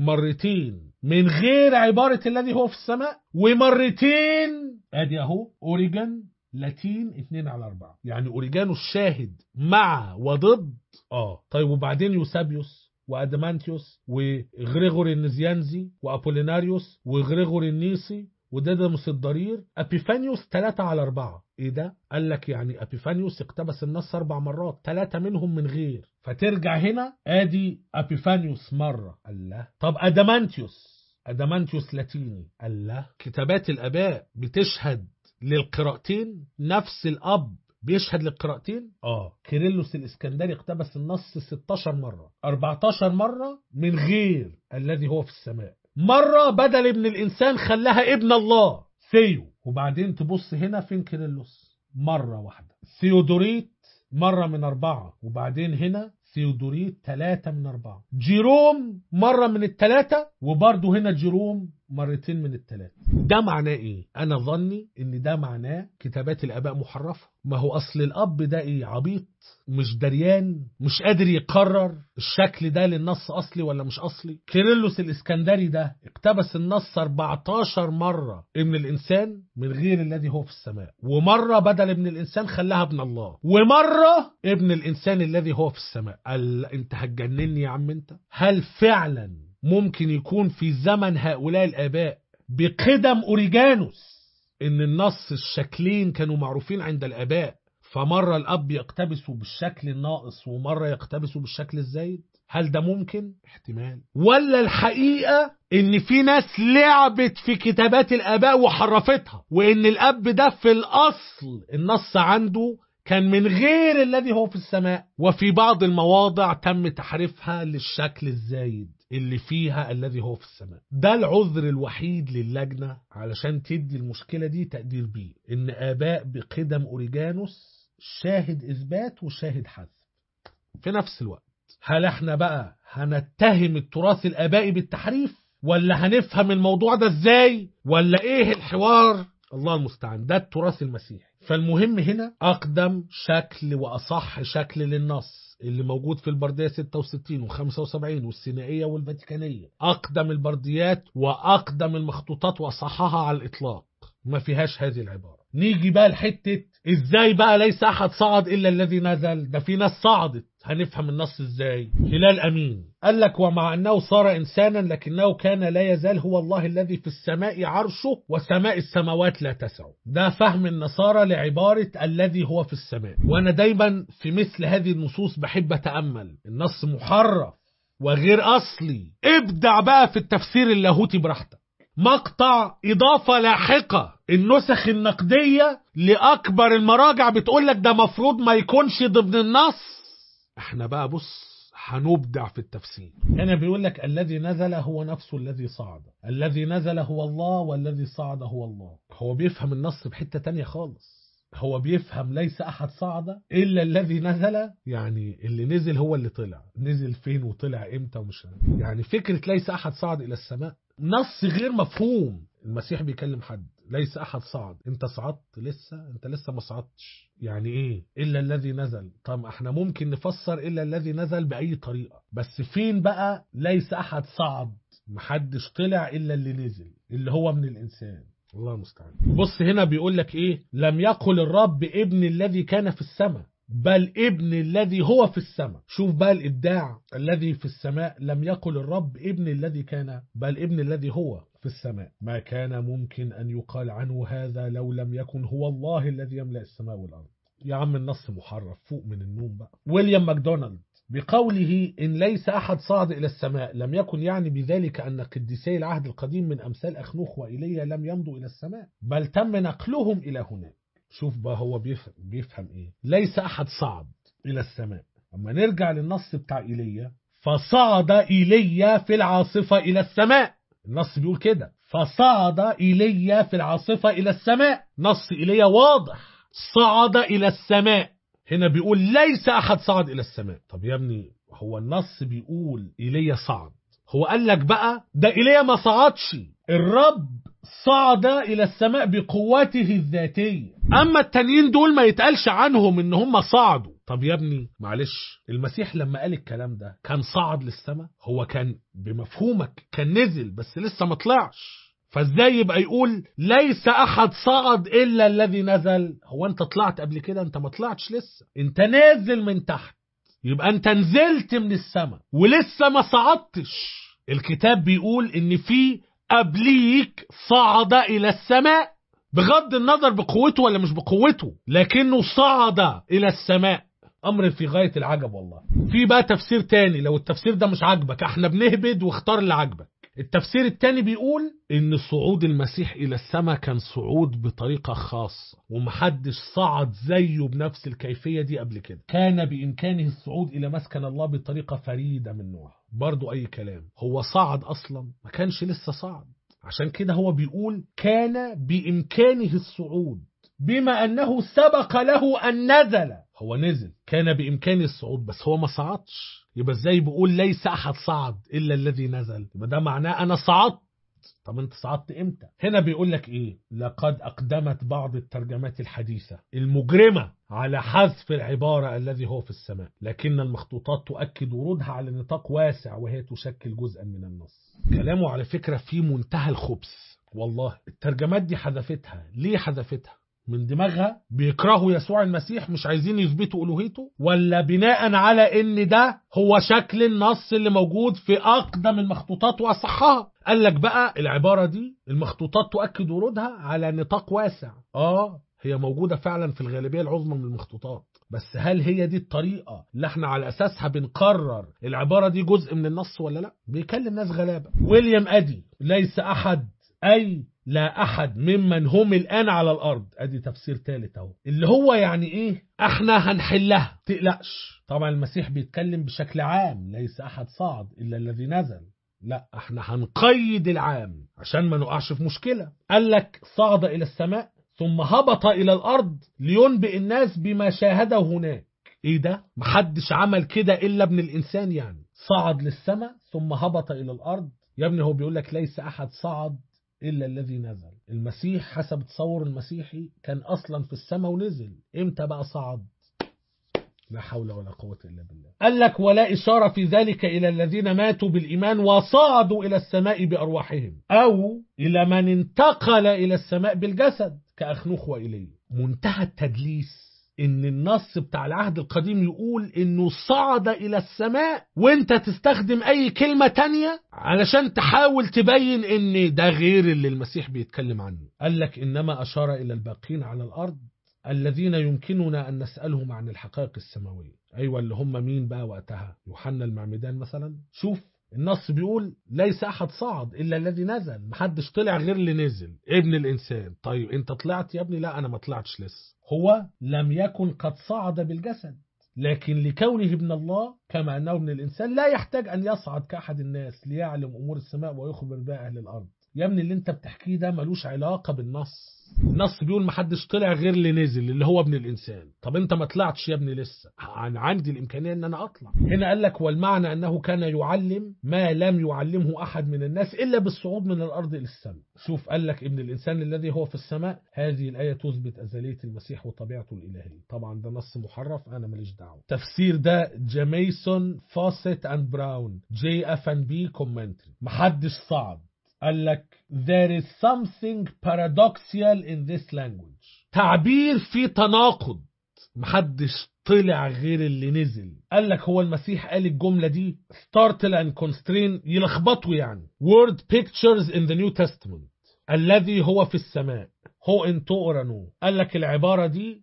مرتين من غير عبارة الذي هو في السماء ومرتين ادي اهو اوريجان لاتين 2 على 4 يعني اوريجانوس شاهد مع وضد اه طيب وبعدين يوسابيوس وادمانتيوس وغريغوري النزيانزي وابوليناريوس وغريغوري النيسي وديدموس الضرير ابيفانيوس 3 على 4 ايه ده قال لك يعني ابيفانيوس اقتبس النص اربع مرات ثلاثه منهم من غير فترجع هنا ادي ابيفانيوس مره الله طب ادمانتيوس ادمانتيوس لاتيني الله كتابات الاباء بتشهد للقراءتين نفس الاب بيشهد للقراءتين اه كيرلس الاسكندري اقتبس النص 16 مرة 14 مرة من غير الذي هو في السماء مرة بدل ابن الانسان خلاها ابن الله ثيو وبعدين تبص هنا فين كيرلس مرة واحدة ثيودوريت مرة من أربعة وبعدين هنا ثيودوريت ثلاثة من أربعة جيروم مرة من الثلاثة وبرضه هنا جيروم مرتين من الثلاثة ده معناه ايه انا ظني ان ده معناه كتابات الاباء محرفة ما هو اصل الاب ده ايه عبيط مش دريان مش قادر يقرر الشكل ده للنص اصلي ولا مش اصلي كيرلس الاسكندري ده اقتبس النص 14 مرة ابن الانسان من غير الذي هو في السماء ومرة بدل ابن الانسان خلاها ابن الله ومرة ابن الانسان الذي هو في السماء قال انت هتجنني يا عم انت هل فعلا ممكن يكون في زمن هؤلاء الآباء بقدم أوريجانوس إن النص الشكلين كانوا معروفين عند الآباء فمرة الأب يقتبسه بالشكل الناقص ومرة يقتبسه بالشكل الزايد هل ده ممكن؟ احتمال ولا الحقيقة ان في ناس لعبت في كتابات الاباء وحرفتها وان الاب ده في الاصل النص عنده كان من غير الذي هو في السماء وفي بعض المواضع تم تحريفها للشكل الزايد اللي فيها الذي هو في السماء ده العذر الوحيد للجنة علشان تدي المشكلة دي تقدير بيه ان آباء بقدم أوريجانوس شاهد إثبات وشاهد حذف في نفس الوقت هل احنا بقى هنتهم التراث الآبائي بالتحريف ولا هنفهم الموضوع ده ازاي ولا ايه الحوار الله المستعان ده التراث المسيحي فالمهم هنا أقدم شكل وأصح شكل للنص اللي موجود في البردية 66 و75 والسينائية والفاتيكانية أقدم البرديات وأقدم المخطوطات وأصحها على الإطلاق ما فيهاش هذه العبارة نيجي بقى لحتة ازاي بقى ليس احد صعد الا الذي نزل ده في ناس صعدت هنفهم النص ازاي هلال امين قال لك ومع انه صار انسانا لكنه كان لا يزال هو الله الذي في السماء عرشه وسماء السماوات لا تسع ده فهم النصارى لعبارة الذي هو في السماء وانا دايما في مثل هذه النصوص بحب اتأمل النص محرف وغير اصلي ابدع بقى في التفسير اللاهوتي براحتك مقطع إضافة لاحقة النسخ النقدية لأكبر المراجع بتقول لك ده مفروض ما يكونش ضمن النص احنا بقى بص هنبدع في التفسير هنا بيقول لك الذي نزل هو نفسه الذي صعد الذي نزل هو الله والذي صعد هو الله هو بيفهم النص بحتة تانية خالص هو بيفهم ليس أحد صعد إلا الذي نزل يعني اللي نزل هو اللي طلع نزل فين وطلع إمتى ومش يعني فكرة ليس أحد صعد إلى السماء نص غير مفهوم المسيح بيكلم حد ليس احد صعد انت صعدت لسه انت لسه ما صعدتش يعني ايه الا الذي نزل طب احنا ممكن نفسر الا الذي نزل باي طريقه بس فين بقى ليس احد صعد محدش طلع الا اللي نزل اللي هو من الانسان الله المستعان بص هنا بيقول لك ايه لم يقل الرب ابن الذي كان في السماء بل ابن الذي هو في السماء شوف بقى الإبداع الذي في السماء لم يقل الرب ابن الذي كان بل ابن الذي هو في السماء ما كان ممكن أن يقال عنه هذا لو لم يكن هو الله الذي يملأ السماء والأرض يا عم النص محرف فوق من النوم بقى ويليام ماكدونالد بقوله إن ليس أحد صعد إلى السماء لم يكن يعني بذلك أن قديسي العهد القديم من أمثال أخنوخ وإيليا لم يمضوا إلى السماء بل تم نقلهم إلى هناك شوف بقى هو بيفهم, بيفهم ايه ليس احد صعد الى السماء اما نرجع للنص بتاع ايليا فصعد ايليا في العاصفة الى السماء النص بيقول كده فصعد ايليا في العاصفة الى السماء نص ايليا واضح صعد الى السماء هنا بيقول ليس احد صعد الى السماء طب يا ابني هو النص بيقول ايليا صعد هو قال لك بقى ده ايليا ما صعدش الرب صعد إلى السماء بقوته الذاتية أما التانيين دول ما يتقالش عنهم إن هم صعدوا طب يا ابني معلش المسيح لما قال الكلام ده كان صعد للسماء هو كان بمفهومك كان نزل بس لسه ما طلعش فازاي يبقى يقول ليس احد صعد الا الذي نزل هو انت طلعت قبل كده انت ما طلعتش لسه انت نازل من تحت يبقى انت نزلت من السماء ولسه ما صعدتش الكتاب بيقول ان في قبليك صعد إلى السماء بغض النظر بقوته ولا مش بقوته لكنه صعد إلى السماء أمر في غاية العجب والله في بقى تفسير تاني لو التفسير ده مش عاجبك احنا بنهبد واختار اللي عاجبك التفسير التاني بيقول ان صعود المسيح الى السماء كان صعود بطريقة خاصة ومحدش صعد زيه بنفس الكيفية دي قبل كده كان بامكانه الصعود الى مسكن الله بطريقة فريدة من نوعها برضو اي كلام هو صعد اصلا ما كانش لسه صعد عشان كده هو بيقول كان بامكانه الصعود بما انه سبق له ان نزل هو نزل كان بامكانه الصعود بس هو ما صعدش يبقى ازاي بيقول ليس احد صعد الا الذي نزل يبقى ده معناه انا صعدت طب انت صعدت امتى هنا بيقول لك ايه لقد اقدمت بعض الترجمات الحديثة المجرمة على حذف العبارة الذي هو في السماء لكن المخطوطات تؤكد ورودها على نطاق واسع وهي تشكل جزءا من النص كلامه على فكرة في منتهى الخبث والله الترجمات دي حذفتها ليه حذفتها من دماغها بيكرهوا يسوع المسيح مش عايزين يثبتوا ألوهيته ولا بناء على ان ده هو شكل النص اللي موجود في أقدم المخطوطات وأصحها قال لك بقى العبارة دي المخطوطات تؤكد ورودها على نطاق واسع آه هي موجودة فعلا في الغالبية العظمى من المخطوطات بس هل هي دي الطريقة اللي احنا على أساسها بنقرر العبارة دي جزء من النص ولا لا بيكلم ناس غلابة ويليام أدي ليس أحد أي لا أحد ممن هم الآن على الأرض أدي تفسير ثالث أهو اللي هو يعني إيه احنا هنحلها تقلقش طبعا المسيح بيتكلم بشكل عام ليس أحد صعد إلا الذي نزل لا احنا هنقيد العام عشان ما نقعش في مشكلة قال لك صعد إلى السماء ثم هبط إلى الأرض لينبئ الناس بما شاهده هناك إيه ده؟ محدش عمل كده إلا ابن الإنسان يعني صعد للسماء ثم هبط إلى الأرض يا ابني هو بيقول لك ليس أحد صعد إلا الذي نزل المسيح حسب تصور المسيحي كان أصلا في السماء ونزل إمتى بقى صعد لا حول ولا قوة إلا بالله قال لك ولا إشارة في ذلك إلى الذين ماتوا بالإيمان وصعدوا إلى السماء بأرواحهم أو إلى من انتقل إلى السماء بالجسد كأخنوخ وإليه منتهى التدليس ان النص بتاع العهد القديم يقول انه صعد الى السماء وانت تستخدم اي كلمة تانية علشان تحاول تبين ان ده غير اللي المسيح بيتكلم عنه قال لك انما اشار الى الباقين على الارض الذين يمكننا ان نسالهم عن الحقائق السماويه ايوه اللي هم مين بقى وقتها يوحنا المعمدان مثلا شوف النص بيقول ليس احد صعد الا الذي نزل محدش طلع غير اللي نزل ابن الانسان طيب انت طلعت يا ابني لا انا ما طلعتش لسه هو لم يكن قد صعد بالجسد لكن لكونه ابن الله كما انه ابن الانسان لا يحتاج ان يصعد كاحد الناس ليعلم امور السماء ويخبر بها اهل الارض يا ابني اللي انت بتحكيه ده ملوش علاقه بالنص النص بيقول محدش طلع غير اللي نزل اللي هو ابن الانسان طب انت ما طلعتش يا ابني لسه انا عندي الامكانيه ان انا اطلع هنا قال لك والمعنى انه كان يعلم ما لم يعلمه احد من الناس الا بالصعود من الارض الى السماء شوف قال لك ابن الانسان الذي هو في السماء هذه الايه تثبت ازليه المسيح وطبيعته الالهيه طبعا ده نص محرف انا ماليش دعوه تفسير ده جيميسون فاسيت اند براون جي اف ان بي كومنتري محدش صعد قال لك there is something paradoxical in this language تعبير فيه تناقض محدش طلع غير اللي نزل قال لك هو المسيح قال الجملة دي startle and constrain يلخبطوا يعني word pictures in the New Testament الذي هو في السماء هو ان تؤرنوا قال لك العبارة دي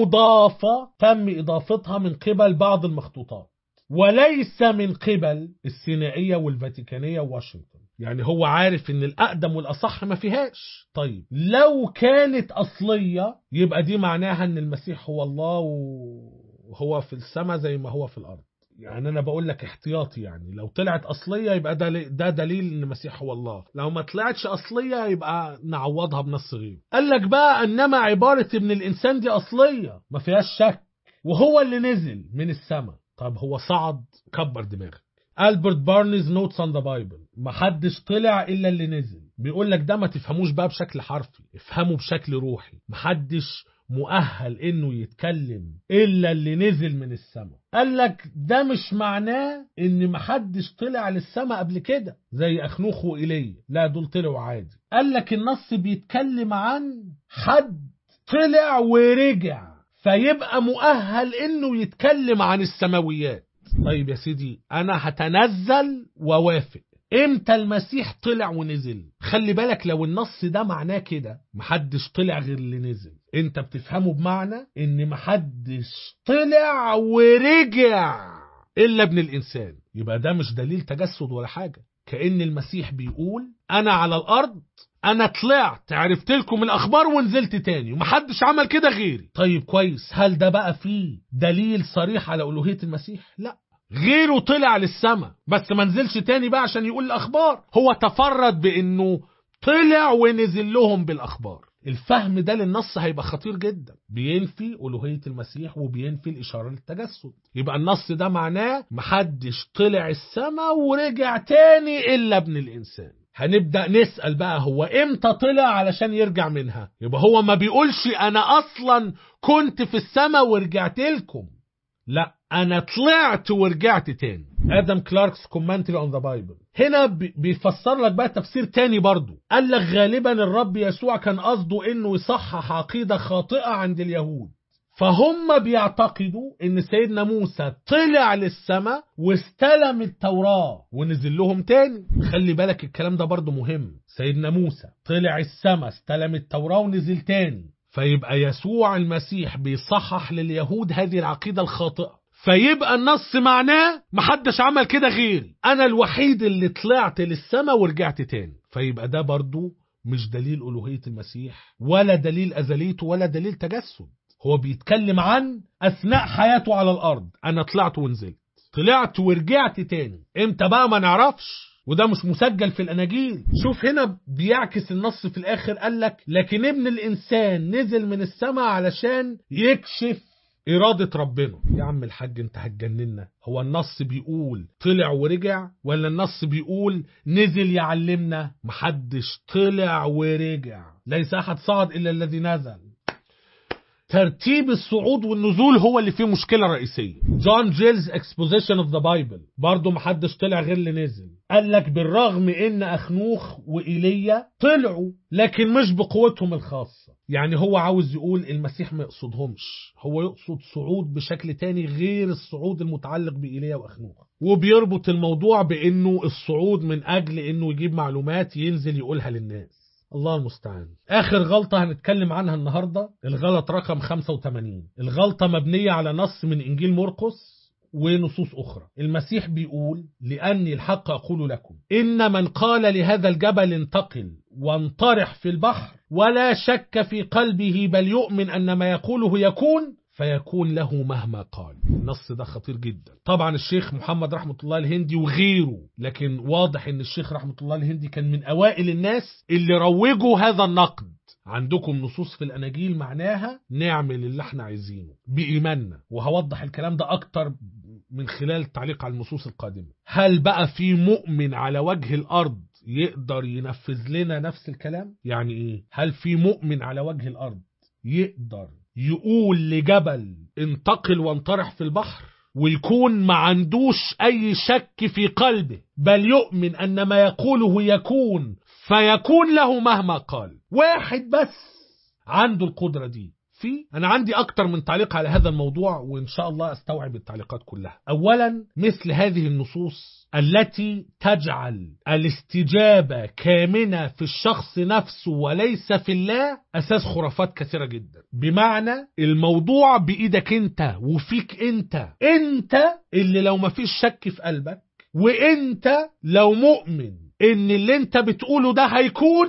مضافة تم إضافتها من قبل بعض المخطوطات وليس من قبل السينائية والفاتيكانية وواشنطن يعني هو عارف ان الاقدم والاصح ما فيهاش طيب لو كانت اصلية يبقى دي معناها ان المسيح هو الله وهو في السماء زي ما هو في الارض يعني انا بقول لك احتياطي يعني لو طلعت اصليه يبقى ده ده دليل ان المسيح هو الله لو ما طلعتش اصليه يبقى نعوضها بنص غيره قال لك بقى انما عباره ابن الانسان دي اصليه ما فيهاش شك وهو اللي نزل من السماء طب هو صعد كبر دماغك البرت بارنز نوتس اون ذا بايبل محدش طلع الا اللي نزل بيقول لك ده ما تفهموش بقى بشكل حرفي افهمه بشكل روحي محدش مؤهل انه يتكلم الا اللي نزل من السماء قال لك ده مش معناه ان محدش طلع للسماء قبل كده زي اخنوخ وايليا لا دول طلعوا عادي قال لك النص بيتكلم عن حد طلع ورجع فيبقى مؤهل انه يتكلم عن السماويات طيب يا سيدي انا هتنزل ووافق امتى المسيح طلع ونزل خلي بالك لو النص ده معناه كده محدش طلع غير اللي نزل انت بتفهمه بمعنى ان محدش طلع ورجع الا ابن الانسان يبقى ده مش دليل تجسد ولا حاجة كأن المسيح بيقول انا على الارض انا طلعت عرفت لكم الاخبار ونزلت تاني ومحدش عمل كده غيري طيب كويس هل ده بقى فيه دليل صريح على الوهية المسيح لا غيره طلع للسماء بس ما نزلش تاني بقى عشان يقول الاخبار هو تفرد بانه طلع ونزل لهم بالاخبار الفهم ده للنص هيبقى خطير جدا بينفي ألوهية المسيح وبينفي الإشارة للتجسد يبقى النص ده معناه محدش طلع السماء ورجع تاني إلا ابن الإنسان هنبدأ نسأل بقى هو امتى طلع علشان يرجع منها يبقى هو ما بيقولش انا اصلا كنت في السماء ورجعت لكم لا انا طلعت ورجعت تاني ادم كلاركس كومنتري اون ذا بايبل هنا بيفسر لك بقى تفسير تاني برضو قال لك غالبا الرب يسوع كان قصده انه يصحح عقيده خاطئه عند اليهود فهم بيعتقدوا ان سيدنا موسى طلع للسماء واستلم التوراة ونزل لهم تاني خلي بالك الكلام ده برضو مهم سيدنا موسى طلع السماء استلم التوراة ونزل تاني فيبقى يسوع المسيح بيصحح لليهود هذه العقيدة الخاطئة فيبقى النص معناه محدش عمل كده غيري انا الوحيد اللي طلعت للسماء ورجعت تاني فيبقى ده برضو مش دليل ألوهية المسيح ولا دليل أزليته ولا دليل تجسد هو بيتكلم عن أثناء حياته على الأرض أنا طلعت ونزلت طلعت ورجعت تاني امتى بقى ما نعرفش وده مش مسجل في الاناجيل شوف هنا بيعكس النص في الاخر قال لك لكن ابن الانسان نزل من السماء علشان يكشف إرادة ربنا يا عم الحاج انت هتجننا هو النص بيقول طلع ورجع ولا النص بيقول نزل يعلمنا محدش طلع ورجع ليس أحد صعد إلا الذي نزل ترتيب الصعود والنزول هو اللي فيه مشكلة رئيسية جون جيلز اكسبوزيشن اوف ذا بايبل برضه محدش طلع غير اللي نزل قال لك بالرغم ان اخنوخ وايليا طلعوا لكن مش بقوتهم الخاصة يعني هو عاوز يقول المسيح ما يقصدهمش هو يقصد صعود بشكل تاني غير الصعود المتعلق بإيليا وأخنوخ وبيربط الموضوع بأنه الصعود من أجل أنه يجيب معلومات ينزل يقولها للناس الله المستعان آخر غلطة هنتكلم عنها النهاردة الغلط رقم 85 الغلطة مبنية على نص من إنجيل مرقس ونصوص أخرى المسيح بيقول لأني الحق أقول لكم إن من قال لهذا الجبل انتقل وانطرح في البحر ولا شك في قلبه بل يؤمن أن ما يقوله يكون فيكون له مهما قال النص ده خطير جدا طبعا الشيخ محمد رحمة الله الهندي وغيره لكن واضح ان الشيخ رحمة الله الهندي كان من اوائل الناس اللي روجوا هذا النقد عندكم نصوص في الاناجيل معناها نعمل اللي احنا عايزينه بايماننا وهوضح الكلام ده اكتر من خلال التعليق على النصوص القادمة هل بقى في مؤمن على وجه الارض يقدر ينفذ لنا نفس الكلام يعني ايه هل في مؤمن على وجه الارض يقدر يقول لجبل انتقل وانطرح في البحر ويكون ما عندوش اي شك في قلبه بل يؤمن ان ما يقوله يكون فيكون له مهما قال واحد بس عنده القدرة دي في انا عندي اكتر من تعليق على هذا الموضوع وان شاء الله استوعب التعليقات كلها اولا مثل هذه النصوص التي تجعل الاستجابة كامنة في الشخص نفسه وليس في الله اساس خرافات كثيرة جدا بمعنى الموضوع بايدك انت وفيك انت انت اللي لو ما فيش شك في قلبك وانت لو مؤمن ان اللي انت بتقوله ده هيكون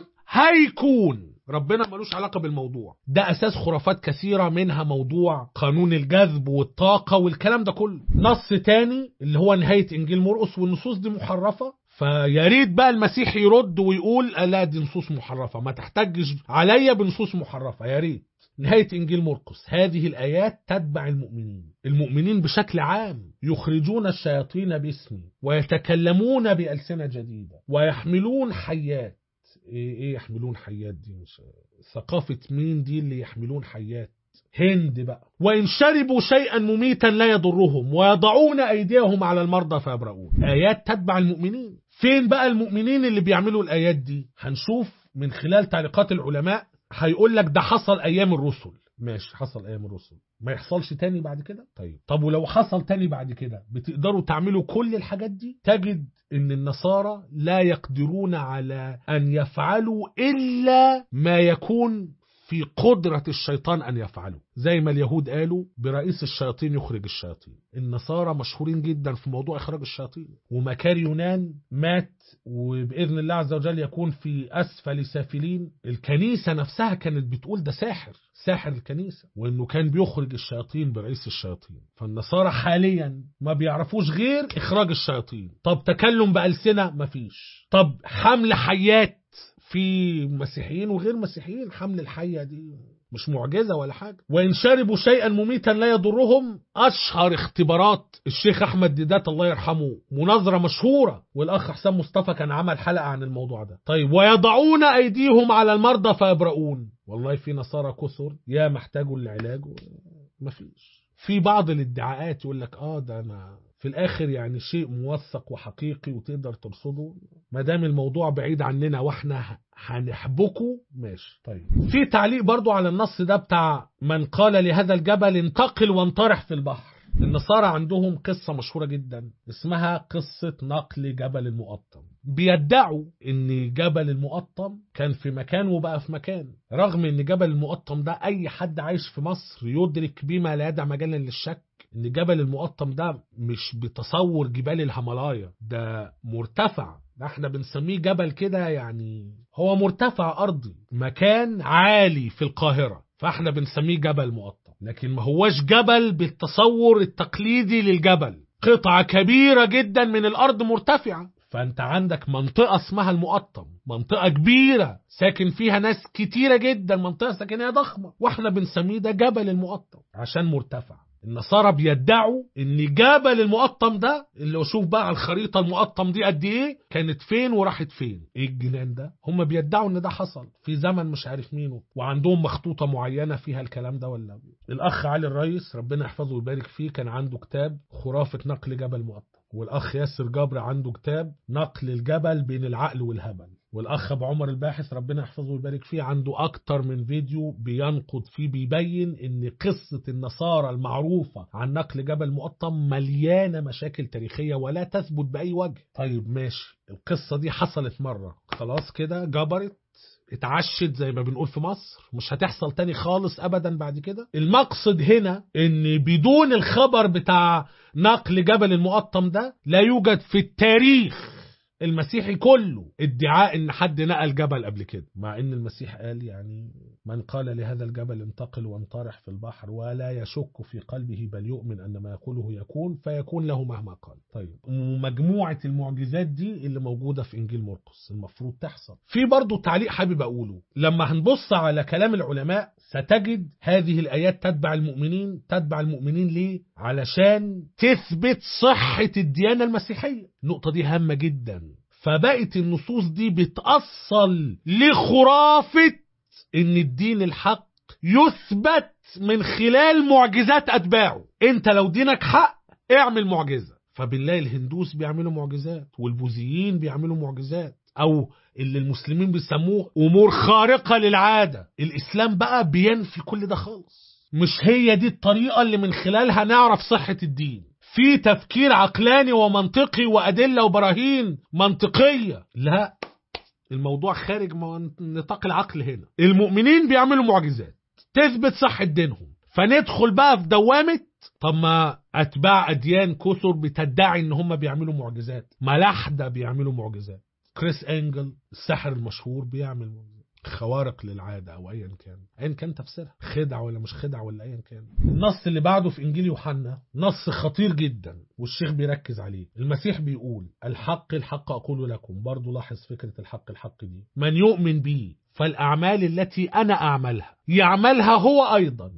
هيكون ربنا ملوش علاقة بالموضوع ده أساس خرافات كثيرة منها موضوع قانون الجذب والطاقة والكلام ده كله نص تاني اللي هو نهاية إنجيل مرقس والنصوص دي محرفة فيا ريت بقى المسيح يرد ويقول لا دي نصوص محرفة ما تحتجش عليا بنصوص محرفة يا ريت نهاية إنجيل مرقس هذه الآيات تتبع المؤمنين المؤمنين بشكل عام يخرجون الشياطين باسمي ويتكلمون بألسنة جديدة ويحملون حيات ايه ايه يحملون حيات دي مش ثقافة مين دي اللي يحملون حيات هند بقى وإن شربوا شيئا مميتا لا يضرهم ويضعون أيديهم على المرضى فيبرؤون آيات تتبع المؤمنين فين بقى المؤمنين اللي بيعملوا الآيات دي هنشوف من خلال تعليقات العلماء هيقول لك ده حصل أيام الرسل ماشي حصل أيام الرسل ما يحصلش تاني بعد كده طيب طب ولو حصل تاني بعد كده بتقدروا تعملوا كل الحاجات دي تجد ان النصارى لا يقدرون على ان يفعلوا الا ما يكون في قدرة الشيطان أن يفعله زي ما اليهود قالوا برئيس الشياطين يخرج الشياطين النصارى مشهورين جدا في موضوع إخراج الشياطين ومكار يونان مات وبإذن الله عز وجل يكون في أسفل سافلين الكنيسة نفسها كانت بتقول ده ساحر ساحر الكنيسة وإنه كان بيخرج الشياطين برئيس الشياطين فالنصارى حاليا ما بيعرفوش غير إخراج الشياطين طب تكلم بألسنة مفيش طب حمل حيات في مسيحيين وغير مسيحيين حمل الحية دي مش معجزة ولا حاجة وإن شربوا شيئا مميتا لا يضرهم أشهر اختبارات الشيخ أحمد ديدات الله يرحمه مناظرة مشهورة والأخ حسام مصطفى كان عمل حلقة عن الموضوع ده طيب ويضعون أيديهم على المرضى فيبرؤون والله في نصارى كثر يا محتاجوا العلاج مفيش في بعض الادعاءات يقول لك اه ده انا في الاخر يعني شيء موثق وحقيقي وتقدر ترصده ما دام الموضوع بعيد عننا واحنا هنحبكه ماشي طيب في تعليق برضو على النص ده بتاع من قال لهذا الجبل انتقل وانطرح في البحر النصارى عندهم قصة مشهورة جدا اسمها قصة نقل جبل المقطم بيدعوا ان جبل المقطم كان في مكان وبقى في مكان رغم ان جبل المقطم ده اي حد عايش في مصر يدرك بما لا يدع مجالا للشك ان جبل المقطم ده مش بتصور جبال الهيمالايا ده مرتفع ده احنا بنسميه جبل كده يعني هو مرتفع ارضي مكان عالي في القاهرة فاحنا بنسميه جبل مقطم لكن ما هوش جبل بالتصور التقليدي للجبل قطعة كبيرة جدا من الارض مرتفعة فانت عندك منطقة اسمها المقطم منطقة كبيرة ساكن فيها ناس كتيرة جدا منطقة سكنية ضخمة واحنا بنسميه ده جبل المقطم عشان مرتفع النصارى بيدعوا ان جبل المقطم ده اللي اشوف بقى على الخريطه المقطم دي قد ايه كانت فين وراحت فين ايه الجنان ده هم بيدعوا ان ده حصل في زمن مش عارف مين وعندهم مخطوطه معينه فيها الكلام ده ولا الاخ علي الريس ربنا يحفظه ويبارك فيه كان عنده كتاب خرافه نقل جبل مقطم والاخ ياسر جبر عنده كتاب نقل الجبل بين العقل والهبل والاخ ابو عمر الباحث ربنا يحفظه ويبارك فيه عنده اكتر من فيديو بينقد فيه بيبين ان قصه النصارى المعروفه عن نقل جبل مقطم مليانه مشاكل تاريخيه ولا تثبت باي وجه طيب ماشي القصه دي حصلت مره خلاص كده جبرت اتعشت زي ما بنقول في مصر مش هتحصل تاني خالص ابدا بعد كده المقصد هنا ان بدون الخبر بتاع نقل جبل المقطم ده لا يوجد في التاريخ المسيحي كله ادعاء ان حد نقل جبل قبل كده مع ان المسيح قال يعني من قال لهذا الجبل انتقل وانطرح في البحر ولا يشك في قلبه بل يؤمن ان ما يقوله يكون فيكون له مهما قال طيب مجموعة المعجزات دي اللي موجودة في انجيل مرقس المفروض تحصل في برضو تعليق حابب اقوله لما هنبص على كلام العلماء ستجد هذه الايات تتبع المؤمنين تتبع المؤمنين ليه علشان تثبت صحة الديانة المسيحية النقطة دي هامة جدا فبقت النصوص دي بتأصل لخرافة ان الدين الحق يثبت من خلال معجزات اتباعه انت لو دينك حق اعمل معجزة فبالله الهندوس بيعملوا معجزات والبوذيين بيعملوا معجزات او اللي المسلمين بيسموه امور خارقة للعادة الاسلام بقى بينفي كل ده خالص مش هي دي الطريقة اللي من خلالها نعرف صحة الدين في تفكير عقلاني ومنطقي وأدلة وبراهين منطقية لا الموضوع خارج نطاق العقل هنا المؤمنين بيعملوا معجزات تثبت صحة دينهم فندخل بقى في دوامة طب ما أتباع أديان كثر بتدعي إن هم بيعملوا معجزات ملاحدة بيعملوا معجزات كريس أنجل الساحر المشهور بيعمل معجزات خوارق للعادة أو أيا كان أيا كان تفسيرها خدع ولا مش خدع ولا أيا كان النص اللي بعده في إنجيل يوحنا نص خطير جدا والشيخ بيركز عليه المسيح بيقول الحق الحق أقول لكم برضو لاحظ فكرة الحق الحق دي من يؤمن بي فالأعمال التي أنا أعملها يعملها هو أيضا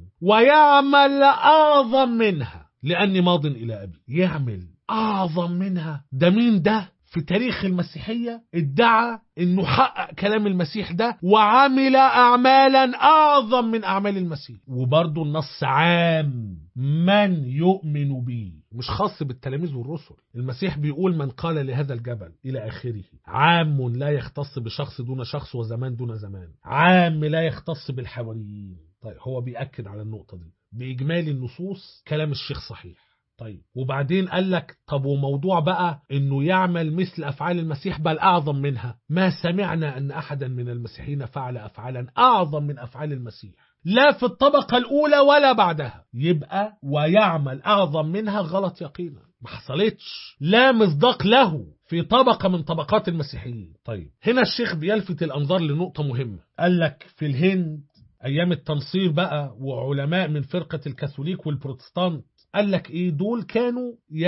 ويعمل أعظم منها لأني ماض إلى أبي يعمل أعظم منها ده مين ده في تاريخ المسيحية ادعى انه حقق كلام المسيح ده وعمل اعمالا اعظم من اعمال المسيح وبرضه النص عام من يؤمن بي مش خاص بالتلاميذ والرسل المسيح بيقول من قال لهذا الجبل الى اخره عام لا يختص بشخص دون شخص وزمان دون زمان عام لا يختص بالحواريين طيب هو بيأكد على النقطة دي بإجمالي النصوص كلام الشيخ صحيح طيب وبعدين قال لك طب وموضوع بقى انه يعمل مثل افعال المسيح بل اعظم منها ما سمعنا ان احدا من المسيحيين فعل افعالا اعظم من افعال المسيح لا في الطبقة الاولى ولا بعدها يبقى ويعمل اعظم منها غلط يقينا ما حصلتش لا مصداق له في طبقة من طبقات المسيحيين طيب هنا الشيخ بيلفت الانظار لنقطة مهمة قال لك في الهند ايام التنصير بقى وعلماء من فرقة الكاثوليك والبروتستانت قال لك ايه دول كانوا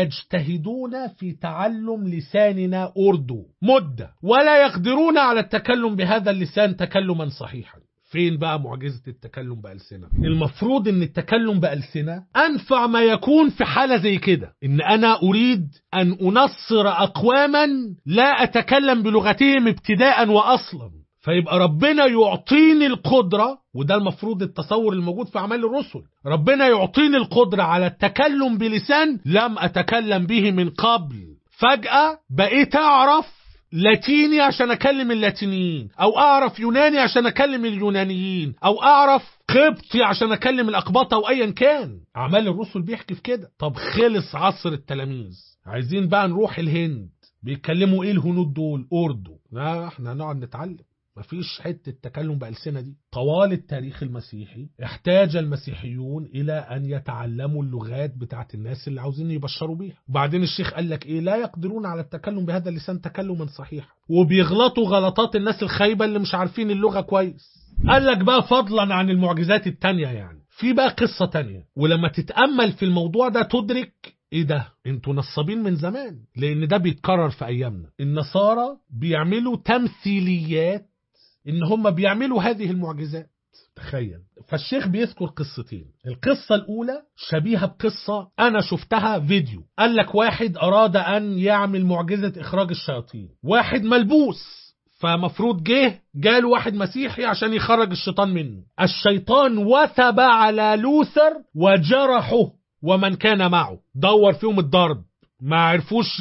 يجتهدون في تعلم لساننا اردو مدة ولا يقدرون على التكلم بهذا اللسان تكلما صحيحا فين بقى معجزة التكلم بألسنة المفروض ان التكلم بألسنة انفع ما يكون في حالة زي كده ان انا اريد ان انصر اقواما لا اتكلم بلغتهم ابتداء واصلا فيبقى ربنا يعطيني القدرة وده المفروض التصور الموجود في أعمال الرسل ربنا يعطيني القدرة على التكلم بلسان لم أتكلم به من قبل فجأة بقيت أعرف لاتيني عشان اكلم اللاتينيين او اعرف يوناني عشان اكلم اليونانيين او اعرف قبطي عشان اكلم الاقباط او ايا كان اعمال الرسل بيحكي في كده طب خلص عصر التلاميذ عايزين بقى نروح الهند بيتكلموا ايه الهنود دول اردو لا احنا هنقعد نتعلم مفيش حتة تكلم بألسنة دي طوال التاريخ المسيحي احتاج المسيحيون إلى أن يتعلموا اللغات بتاعت الناس اللي عاوزين يبشروا بيها وبعدين الشيخ قال لك إيه لا يقدرون على التكلم بهذا اللسان تكلما صحيحا وبيغلطوا غلطات الناس الخايبة اللي مش عارفين اللغة كويس قال لك بقى فضلا عن المعجزات التانية يعني في بقى قصة تانية ولما تتأمل في الموضوع ده تدرك ايه ده انتوا نصابين من زمان لان ده بيتكرر في ايامنا النصارى بيعملوا تمثيليات ان هم بيعملوا هذه المعجزات تخيل فالشيخ بيذكر قصتين القصة الأولى شبيهة بقصة أنا شفتها فيديو قال لك واحد أراد أن يعمل معجزة إخراج الشياطين واحد ملبوس فمفروض جه جاله واحد مسيحي عشان يخرج الشيطان منه الشيطان وثب على لوثر وجرحه ومن كان معه دور فيهم الضرب ما عرفوش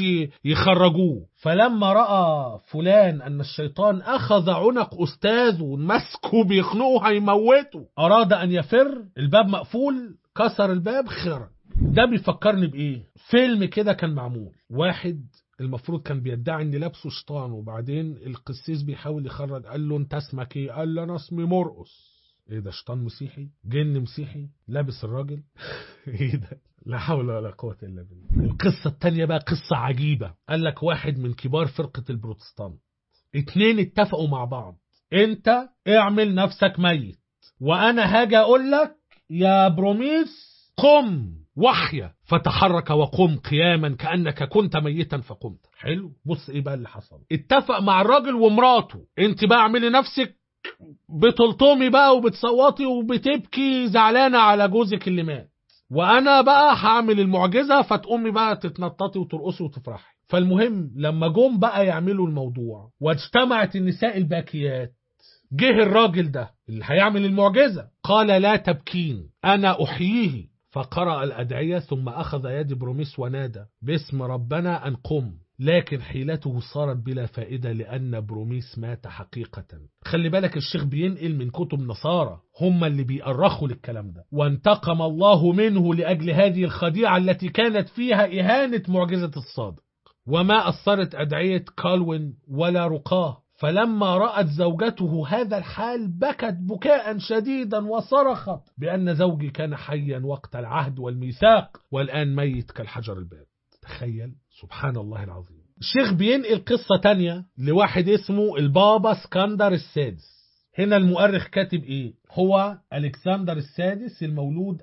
يخرجوه فلما رأى فلان أن الشيطان أخذ عنق أستاذه مسكه بيخنقه هيموته أراد أن يفر الباب مقفول كسر الباب خرج ده بيفكرني بإيه فيلم كده كان معمول واحد المفروض كان بيدعي ان لابسه شيطان وبعدين القسيس بيحاول يخرج قال له انت اسمك ايه قال له انا اسمي مرقص ايه ده شيطان مسيحي جن مسيحي لابس الراجل ايه ده لا حول ولا قوة إلا بالله القصة التانية بقى قصة عجيبة قال لك واحد من كبار فرقة البروتستانت اتنين اتفقوا مع بعض انت اعمل نفسك ميت وانا هاجي اقول لك يا بروميس قم وحيا فتحرك وقم قياما كأنك كنت ميتا فقمت حلو بص ايه بقى اللي حصل اتفق مع الراجل ومراته انت بقى اعملي نفسك بتلطمي بقى وبتصوتي وبتبكي زعلانة على جوزك اللي مات وانا بقى هعمل المعجزة فتقومي بقى تتنططي وترقصي وتفرحي فالمهم لما جم بقى يعملوا الموضوع واجتمعت النساء الباكيات جه الراجل ده اللي هيعمل المعجزة قال لا تبكين أنا أحييه فقرأ الأدعية ثم أخذ يد بروميس ونادى باسم ربنا أن قم لكن حيلته صارت بلا فائدة لأن بروميس مات حقيقة خلي بالك الشيخ بينقل من كتب نصارى هم اللي بيأرخوا للكلام ده وانتقم الله منه لأجل هذه الخديعة التي كانت فيها إهانة معجزة الصادق وما أثرت أدعية كالوين ولا رقاه فلما رأت زوجته هذا الحال بكت بكاء شديدا وصرخت بأن زوجي كان حيا وقت العهد والميثاق والآن ميت كالحجر الباب تخيل سبحان الله العظيم الشيخ بينقل قصة تانية لواحد اسمه البابا اسكندر السادس هنا المؤرخ كاتب ايه هو الكسندر السادس المولود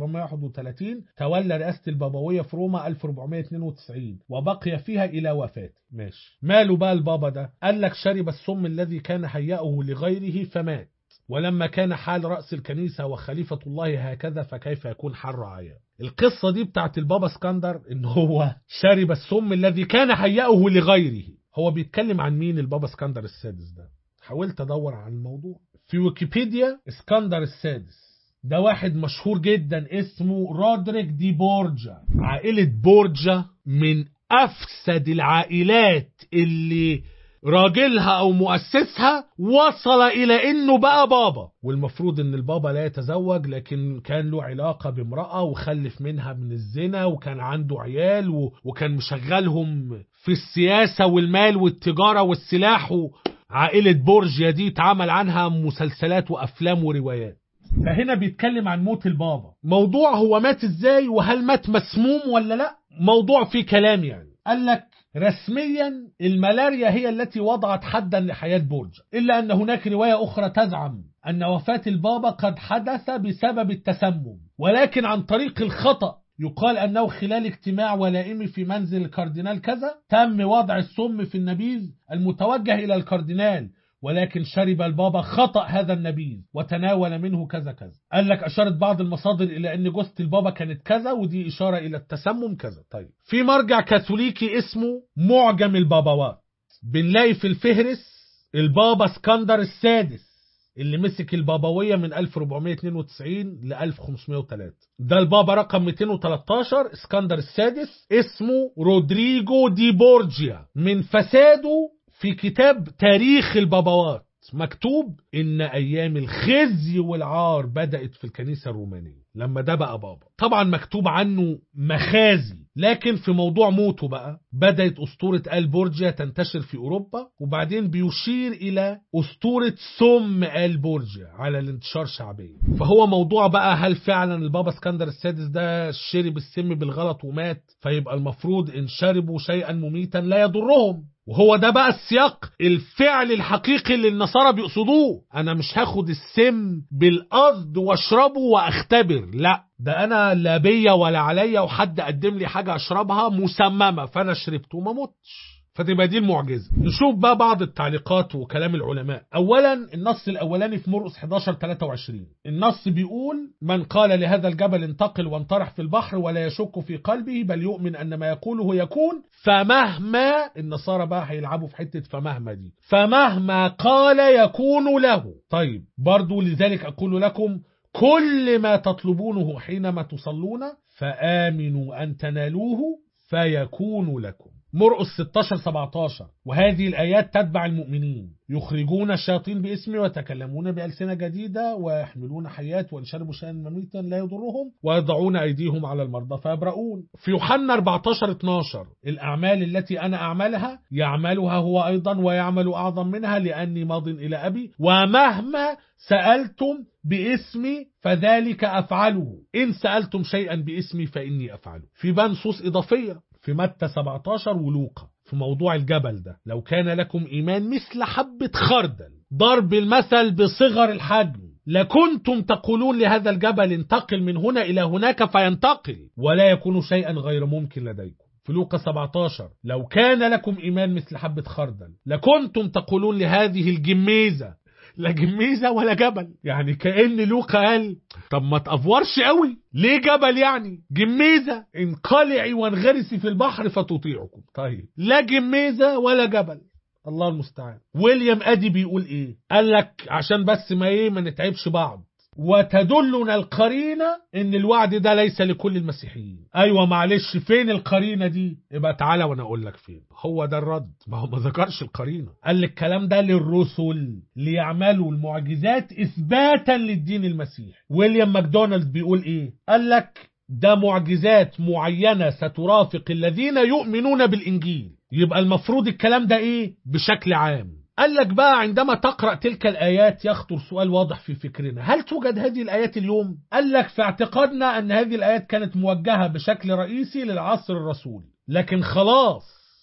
1431 تولى رئاسة البابوية في روما 1492 وبقي فيها إلى وفاته ماشي ماله بقى البابا ده قال لك شرب السم الذي كان هيأه لغيره فمات ولما كان حال رأس الكنيسة وخليفة الله هكذا فكيف يكون حال رعايا القصة دي بتاعت البابا اسكندر ان هو شرب السم الذي كان هيأه لغيره هو بيتكلم عن مين البابا اسكندر السادس ده حاولت ادور عن الموضوع في ويكيبيديا اسكندر السادس ده واحد مشهور جدا اسمه رودريك دي بورجا عائلة بورجا من افسد العائلات اللي راجلها او مؤسسها وصل الى انه بقى بابا والمفروض ان البابا لا يتزوج لكن كان له علاقة بامرأة وخلف منها من الزنا وكان عنده عيال و... وكان مشغلهم في السياسة والمال والتجارة والسلاح و... عائلة بورجيا دي اتعمل عنها مسلسلات وأفلام وروايات فهنا بيتكلم عن موت البابا موضوع هو مات ازاي وهل مات مسموم ولا لا موضوع فيه كلام يعني قال لك رسميا الملاريا هي التي وضعت حدا لحياة بورجا إلا أن هناك رواية أخرى تزعم أن وفاة البابا قد حدث بسبب التسمم ولكن عن طريق الخطأ يقال أنه خلال اجتماع ولائمي في منزل الكاردينال كذا تم وضع السم في النبيذ المتوجه إلى الكاردينال ولكن شرب البابا خطأ هذا النبيذ وتناول منه كذا كذا قال لك أشارت بعض المصادر إلى أن جثة البابا كانت كذا ودي إشارة إلى التسمم كذا طيب في مرجع كاثوليكي اسمه معجم البابوات بنلاقي في الفهرس البابا اسكندر السادس اللي مسك البابوية من 1492 ل 1503 ده البابا رقم 213 اسكندر السادس اسمه رودريجو دي بورجيا من فساده في كتاب تاريخ البابوات مكتوب ان ايام الخزي والعار بدأت في الكنيسة الرومانية لما ده بقى بابا طبعا مكتوب عنه مخازي لكن في موضوع موته بقى بدأت أسطورة آل بورجيا تنتشر في أوروبا وبعدين بيشير إلى أسطورة سم آل بورجيا على الانتشار شعبيا فهو موضوع بقى هل فعلا البابا اسكندر السادس ده شرب السم بالغلط ومات فيبقى المفروض إن شربوا شيئا مميتا لا يضرهم وهو ده بقى السياق الفعل الحقيقي اللي النصارى بيقصدوه انا مش هاخد السم بالقصد واشربه واختبر لا ده انا لا بيا ولا عليا وحد قدم لي حاجه اشربها مسممه فانا شربته وما متش فتبقى دي المعجزه نشوف بقى بعض التعليقات وكلام العلماء اولا النص الاولاني في مرقس 11 23 النص بيقول من قال لهذا الجبل انتقل وانطرح في البحر ولا يشك في قلبه بل يؤمن ان ما يقوله يكون فمهما النصارى بقى هيلعبوا في حته فمهما دي فمهما قال يكون له طيب برضو لذلك اقول لكم كل ما تطلبونه حينما تصلون فآمنوا أن تنالوه فيكون لكم مرقس 16 17 وهذه الآيات تتبع المؤمنين يخرجون الشياطين باسمي ويتكلمون بألسنة جديدة ويحملون حيات وإن شربوا شيئا مميتا لا يضرهم ويضعون أيديهم على المرضى فيبرؤون في يوحنا 14 12 الأعمال التي أنا أعملها يعملها هو أيضا ويعمل أعظم منها لأني ماض إلى أبي ومهما سألتم باسمي فذلك أفعله إن سألتم شيئا باسمي فإني أفعله في بقى نصوص إضافية في متى 17 ولوقا في موضوع الجبل ده لو كان لكم إيمان مثل حبة خردل ضرب المثل بصغر الحجم لكنتم تقولون لهذا الجبل انتقل من هنا إلى هناك فينتقل ولا يكون شيئا غير ممكن لديكم في لوقا 17 لو كان لكم إيمان مثل حبة خردل لكنتم تقولون لهذه الجميزة لا جميزة ولا جبل يعني كأن لوقا قال طب ما تأفورش قوي ليه جبل يعني جميزة انقلعي وانغرسي في البحر فتطيعكم طيب لا جميزة ولا جبل الله المستعان ويليام ادي بيقول ايه قال لك عشان بس ما ايه ما نتعبش بعض وتدلنا القرينة ان الوعد ده ليس لكل المسيحيين ايوه معلش فين القرينة دي يبقى تعالى وانا اقول لك فين هو ده الرد ما هو ما ذكرش القرينة قال لك الكلام ده للرسل ليعملوا المعجزات اثباتا للدين المسيحي ويليام ماكدونالد بيقول ايه قال لك ده معجزات معينة سترافق الذين يؤمنون بالإنجيل يبقى المفروض الكلام ده إيه بشكل عام قال لك بقى عندما تقرأ تلك الآيات يخطر سؤال واضح في فكرنا هل توجد هذه الآيات اليوم؟ قال لك في اعتقادنا أن هذه الآيات كانت موجهة بشكل رئيسي للعصر الرسولي لكن خلاص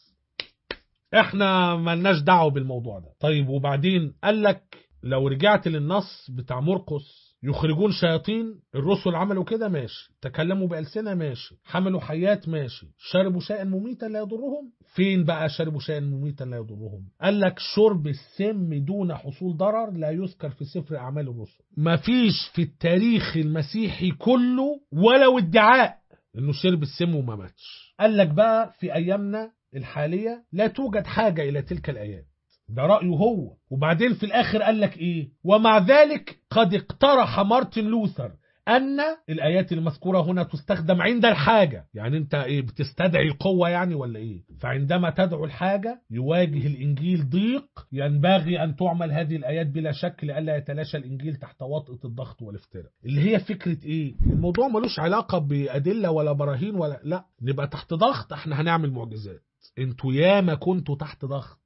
احنا ملناش دعوه بالموضوع ده طيب وبعدين قال لك لو رجعت للنص بتاع مرقس يخرجون شياطين الرسل عملوا كده ماشي تكلموا بألسنة ماشي حملوا حيات ماشي شربوا شيئا مميتا لا يضرهم فين بقى شربوا شيئا مميتا لا يضرهم قال لك شرب السم دون حصول ضرر لا يذكر في سفر أعمال الرسل مفيش في التاريخ المسيحي كله ولو ادعاء انه شرب السم وما ماتش قال لك بقى في ايامنا الحاليه لا توجد حاجه الى تلك الايات ده رأيه هو وبعدين في الآخر قال لك إيه ومع ذلك قد اقترح مارتن لوثر أن الآيات المذكورة هنا تستخدم عند الحاجة يعني أنت إيه بتستدعي القوة يعني ولا إيه فعندما تدعو الحاجة يواجه الإنجيل ضيق ينبغي أن تعمل هذه الآيات بلا شك لئلا يتلاشى الإنجيل تحت وطأة الضغط والافتراء اللي هي فكرة إيه الموضوع ملوش علاقة بأدلة ولا براهين ولا لا نبقى تحت ضغط احنا هنعمل معجزات انتوا ياما كنتوا تحت ضغط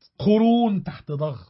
قرون تحت ضغط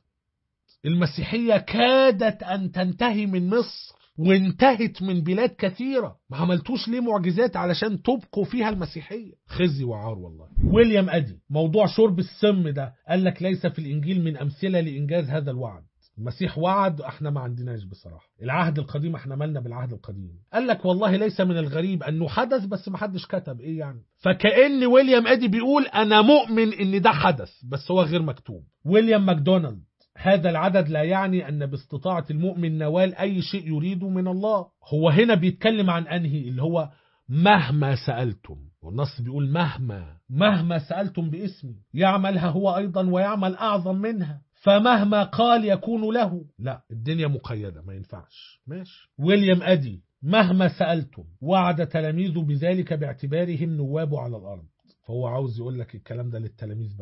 المسيحية كادت أن تنتهي من مصر وانتهت من بلاد كثيرة ما عملتوش ليه معجزات علشان تبقوا فيها المسيحية خزي وعار والله ويليام أدي موضوع شرب السم ده قال لك ليس في الإنجيل من أمثلة لإنجاز هذا الوعد المسيح وعد احنا ما عندناش بصراحة العهد القديم احنا مالنا بالعهد القديم قال لك والله ليس من الغريب انه حدث بس ما حدش كتب ايه يعني فكأن ويليام ادي بيقول انا مؤمن ان ده حدث بس هو غير مكتوب ويليام ماكدونالد هذا العدد لا يعني أن باستطاعة المؤمن نوال أي شيء يريده من الله هو هنا بيتكلم عن أنهي اللي هو مهما سألتم والنص بيقول مهما مهما سألتم باسمي يعملها هو أيضا ويعمل أعظم منها فمهما قال يكون له لا الدنيا مقيدة ما ينفعش ماشي ويليام أدي مهما سألتم وعد تلاميذه بذلك باعتبارهم نوابه على الأرض فهو عاوز يقول لك الكلام ده للتلاميذ بس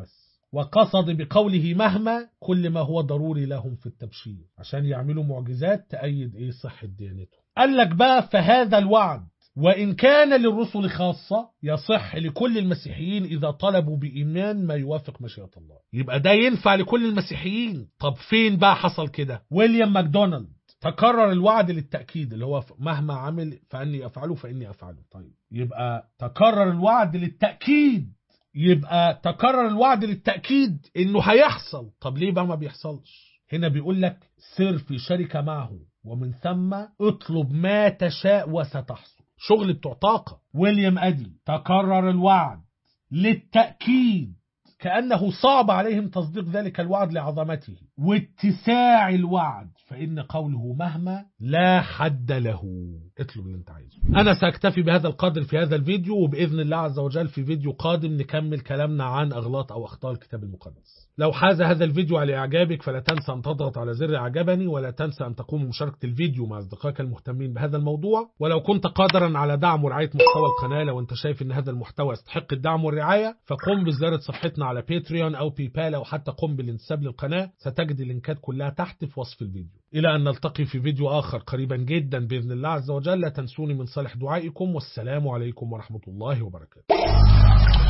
وقصد بقوله مهما كل ما هو ضروري لهم في التبشير عشان يعملوا معجزات تأيد ايه صحة ديانتهم قال لك بقى فهذا الوعد وإن كان للرسل خاصة يصح لكل المسيحيين إذا طلبوا بإيمان ما يوافق مشيئة الله يبقى ده ينفع لكل المسيحيين طب فين بقى حصل كده ويليام ماكدونالد تكرر الوعد للتأكيد اللي هو مهما عمل فأني أفعله فإني أفعله طيب يبقى تكرر الوعد للتأكيد يبقى تكرر الوعد للتأكيد إنه هيحصل طب ليه بقى ما بيحصلش هنا بيقول لك سر في شركة معه ومن ثم اطلب ما تشاء وستحصل شغل بتوع طاقة ويليام أدي تكرر الوعد للتأكيد كأنه صعب عليهم تصديق ذلك الوعد لعظمته واتساع الوعد فإن قوله مهما لا حد له اطلب اللي انت عايزه أنا سأكتفي بهذا القدر في هذا الفيديو وبإذن الله عز وجل في فيديو قادم نكمل كلامنا عن أغلاط أو أخطاء الكتاب المقدس لو حاز هذا الفيديو على إعجابك فلا تنسى أن تضغط على زر إعجبني ولا تنسى أن تقوم بمشاركة الفيديو مع أصدقائك المهتمين بهذا الموضوع ولو كنت قادرا على دعم ورعاية محتوى القناة لو أنت شايف أن هذا المحتوى يستحق الدعم والرعاية فقم بزيارة صفحتنا على باتريون أو بيبال أو حتى قم بالانتساب للقناة ستجد اللينكات كلها تحت في وصف الفيديو إلى أن نلتقي في فيديو آخر قريبا جدا بإذن الله عز وجل لا تنسوني من صالح دعائكم والسلام عليكم ورحمة الله وبركاته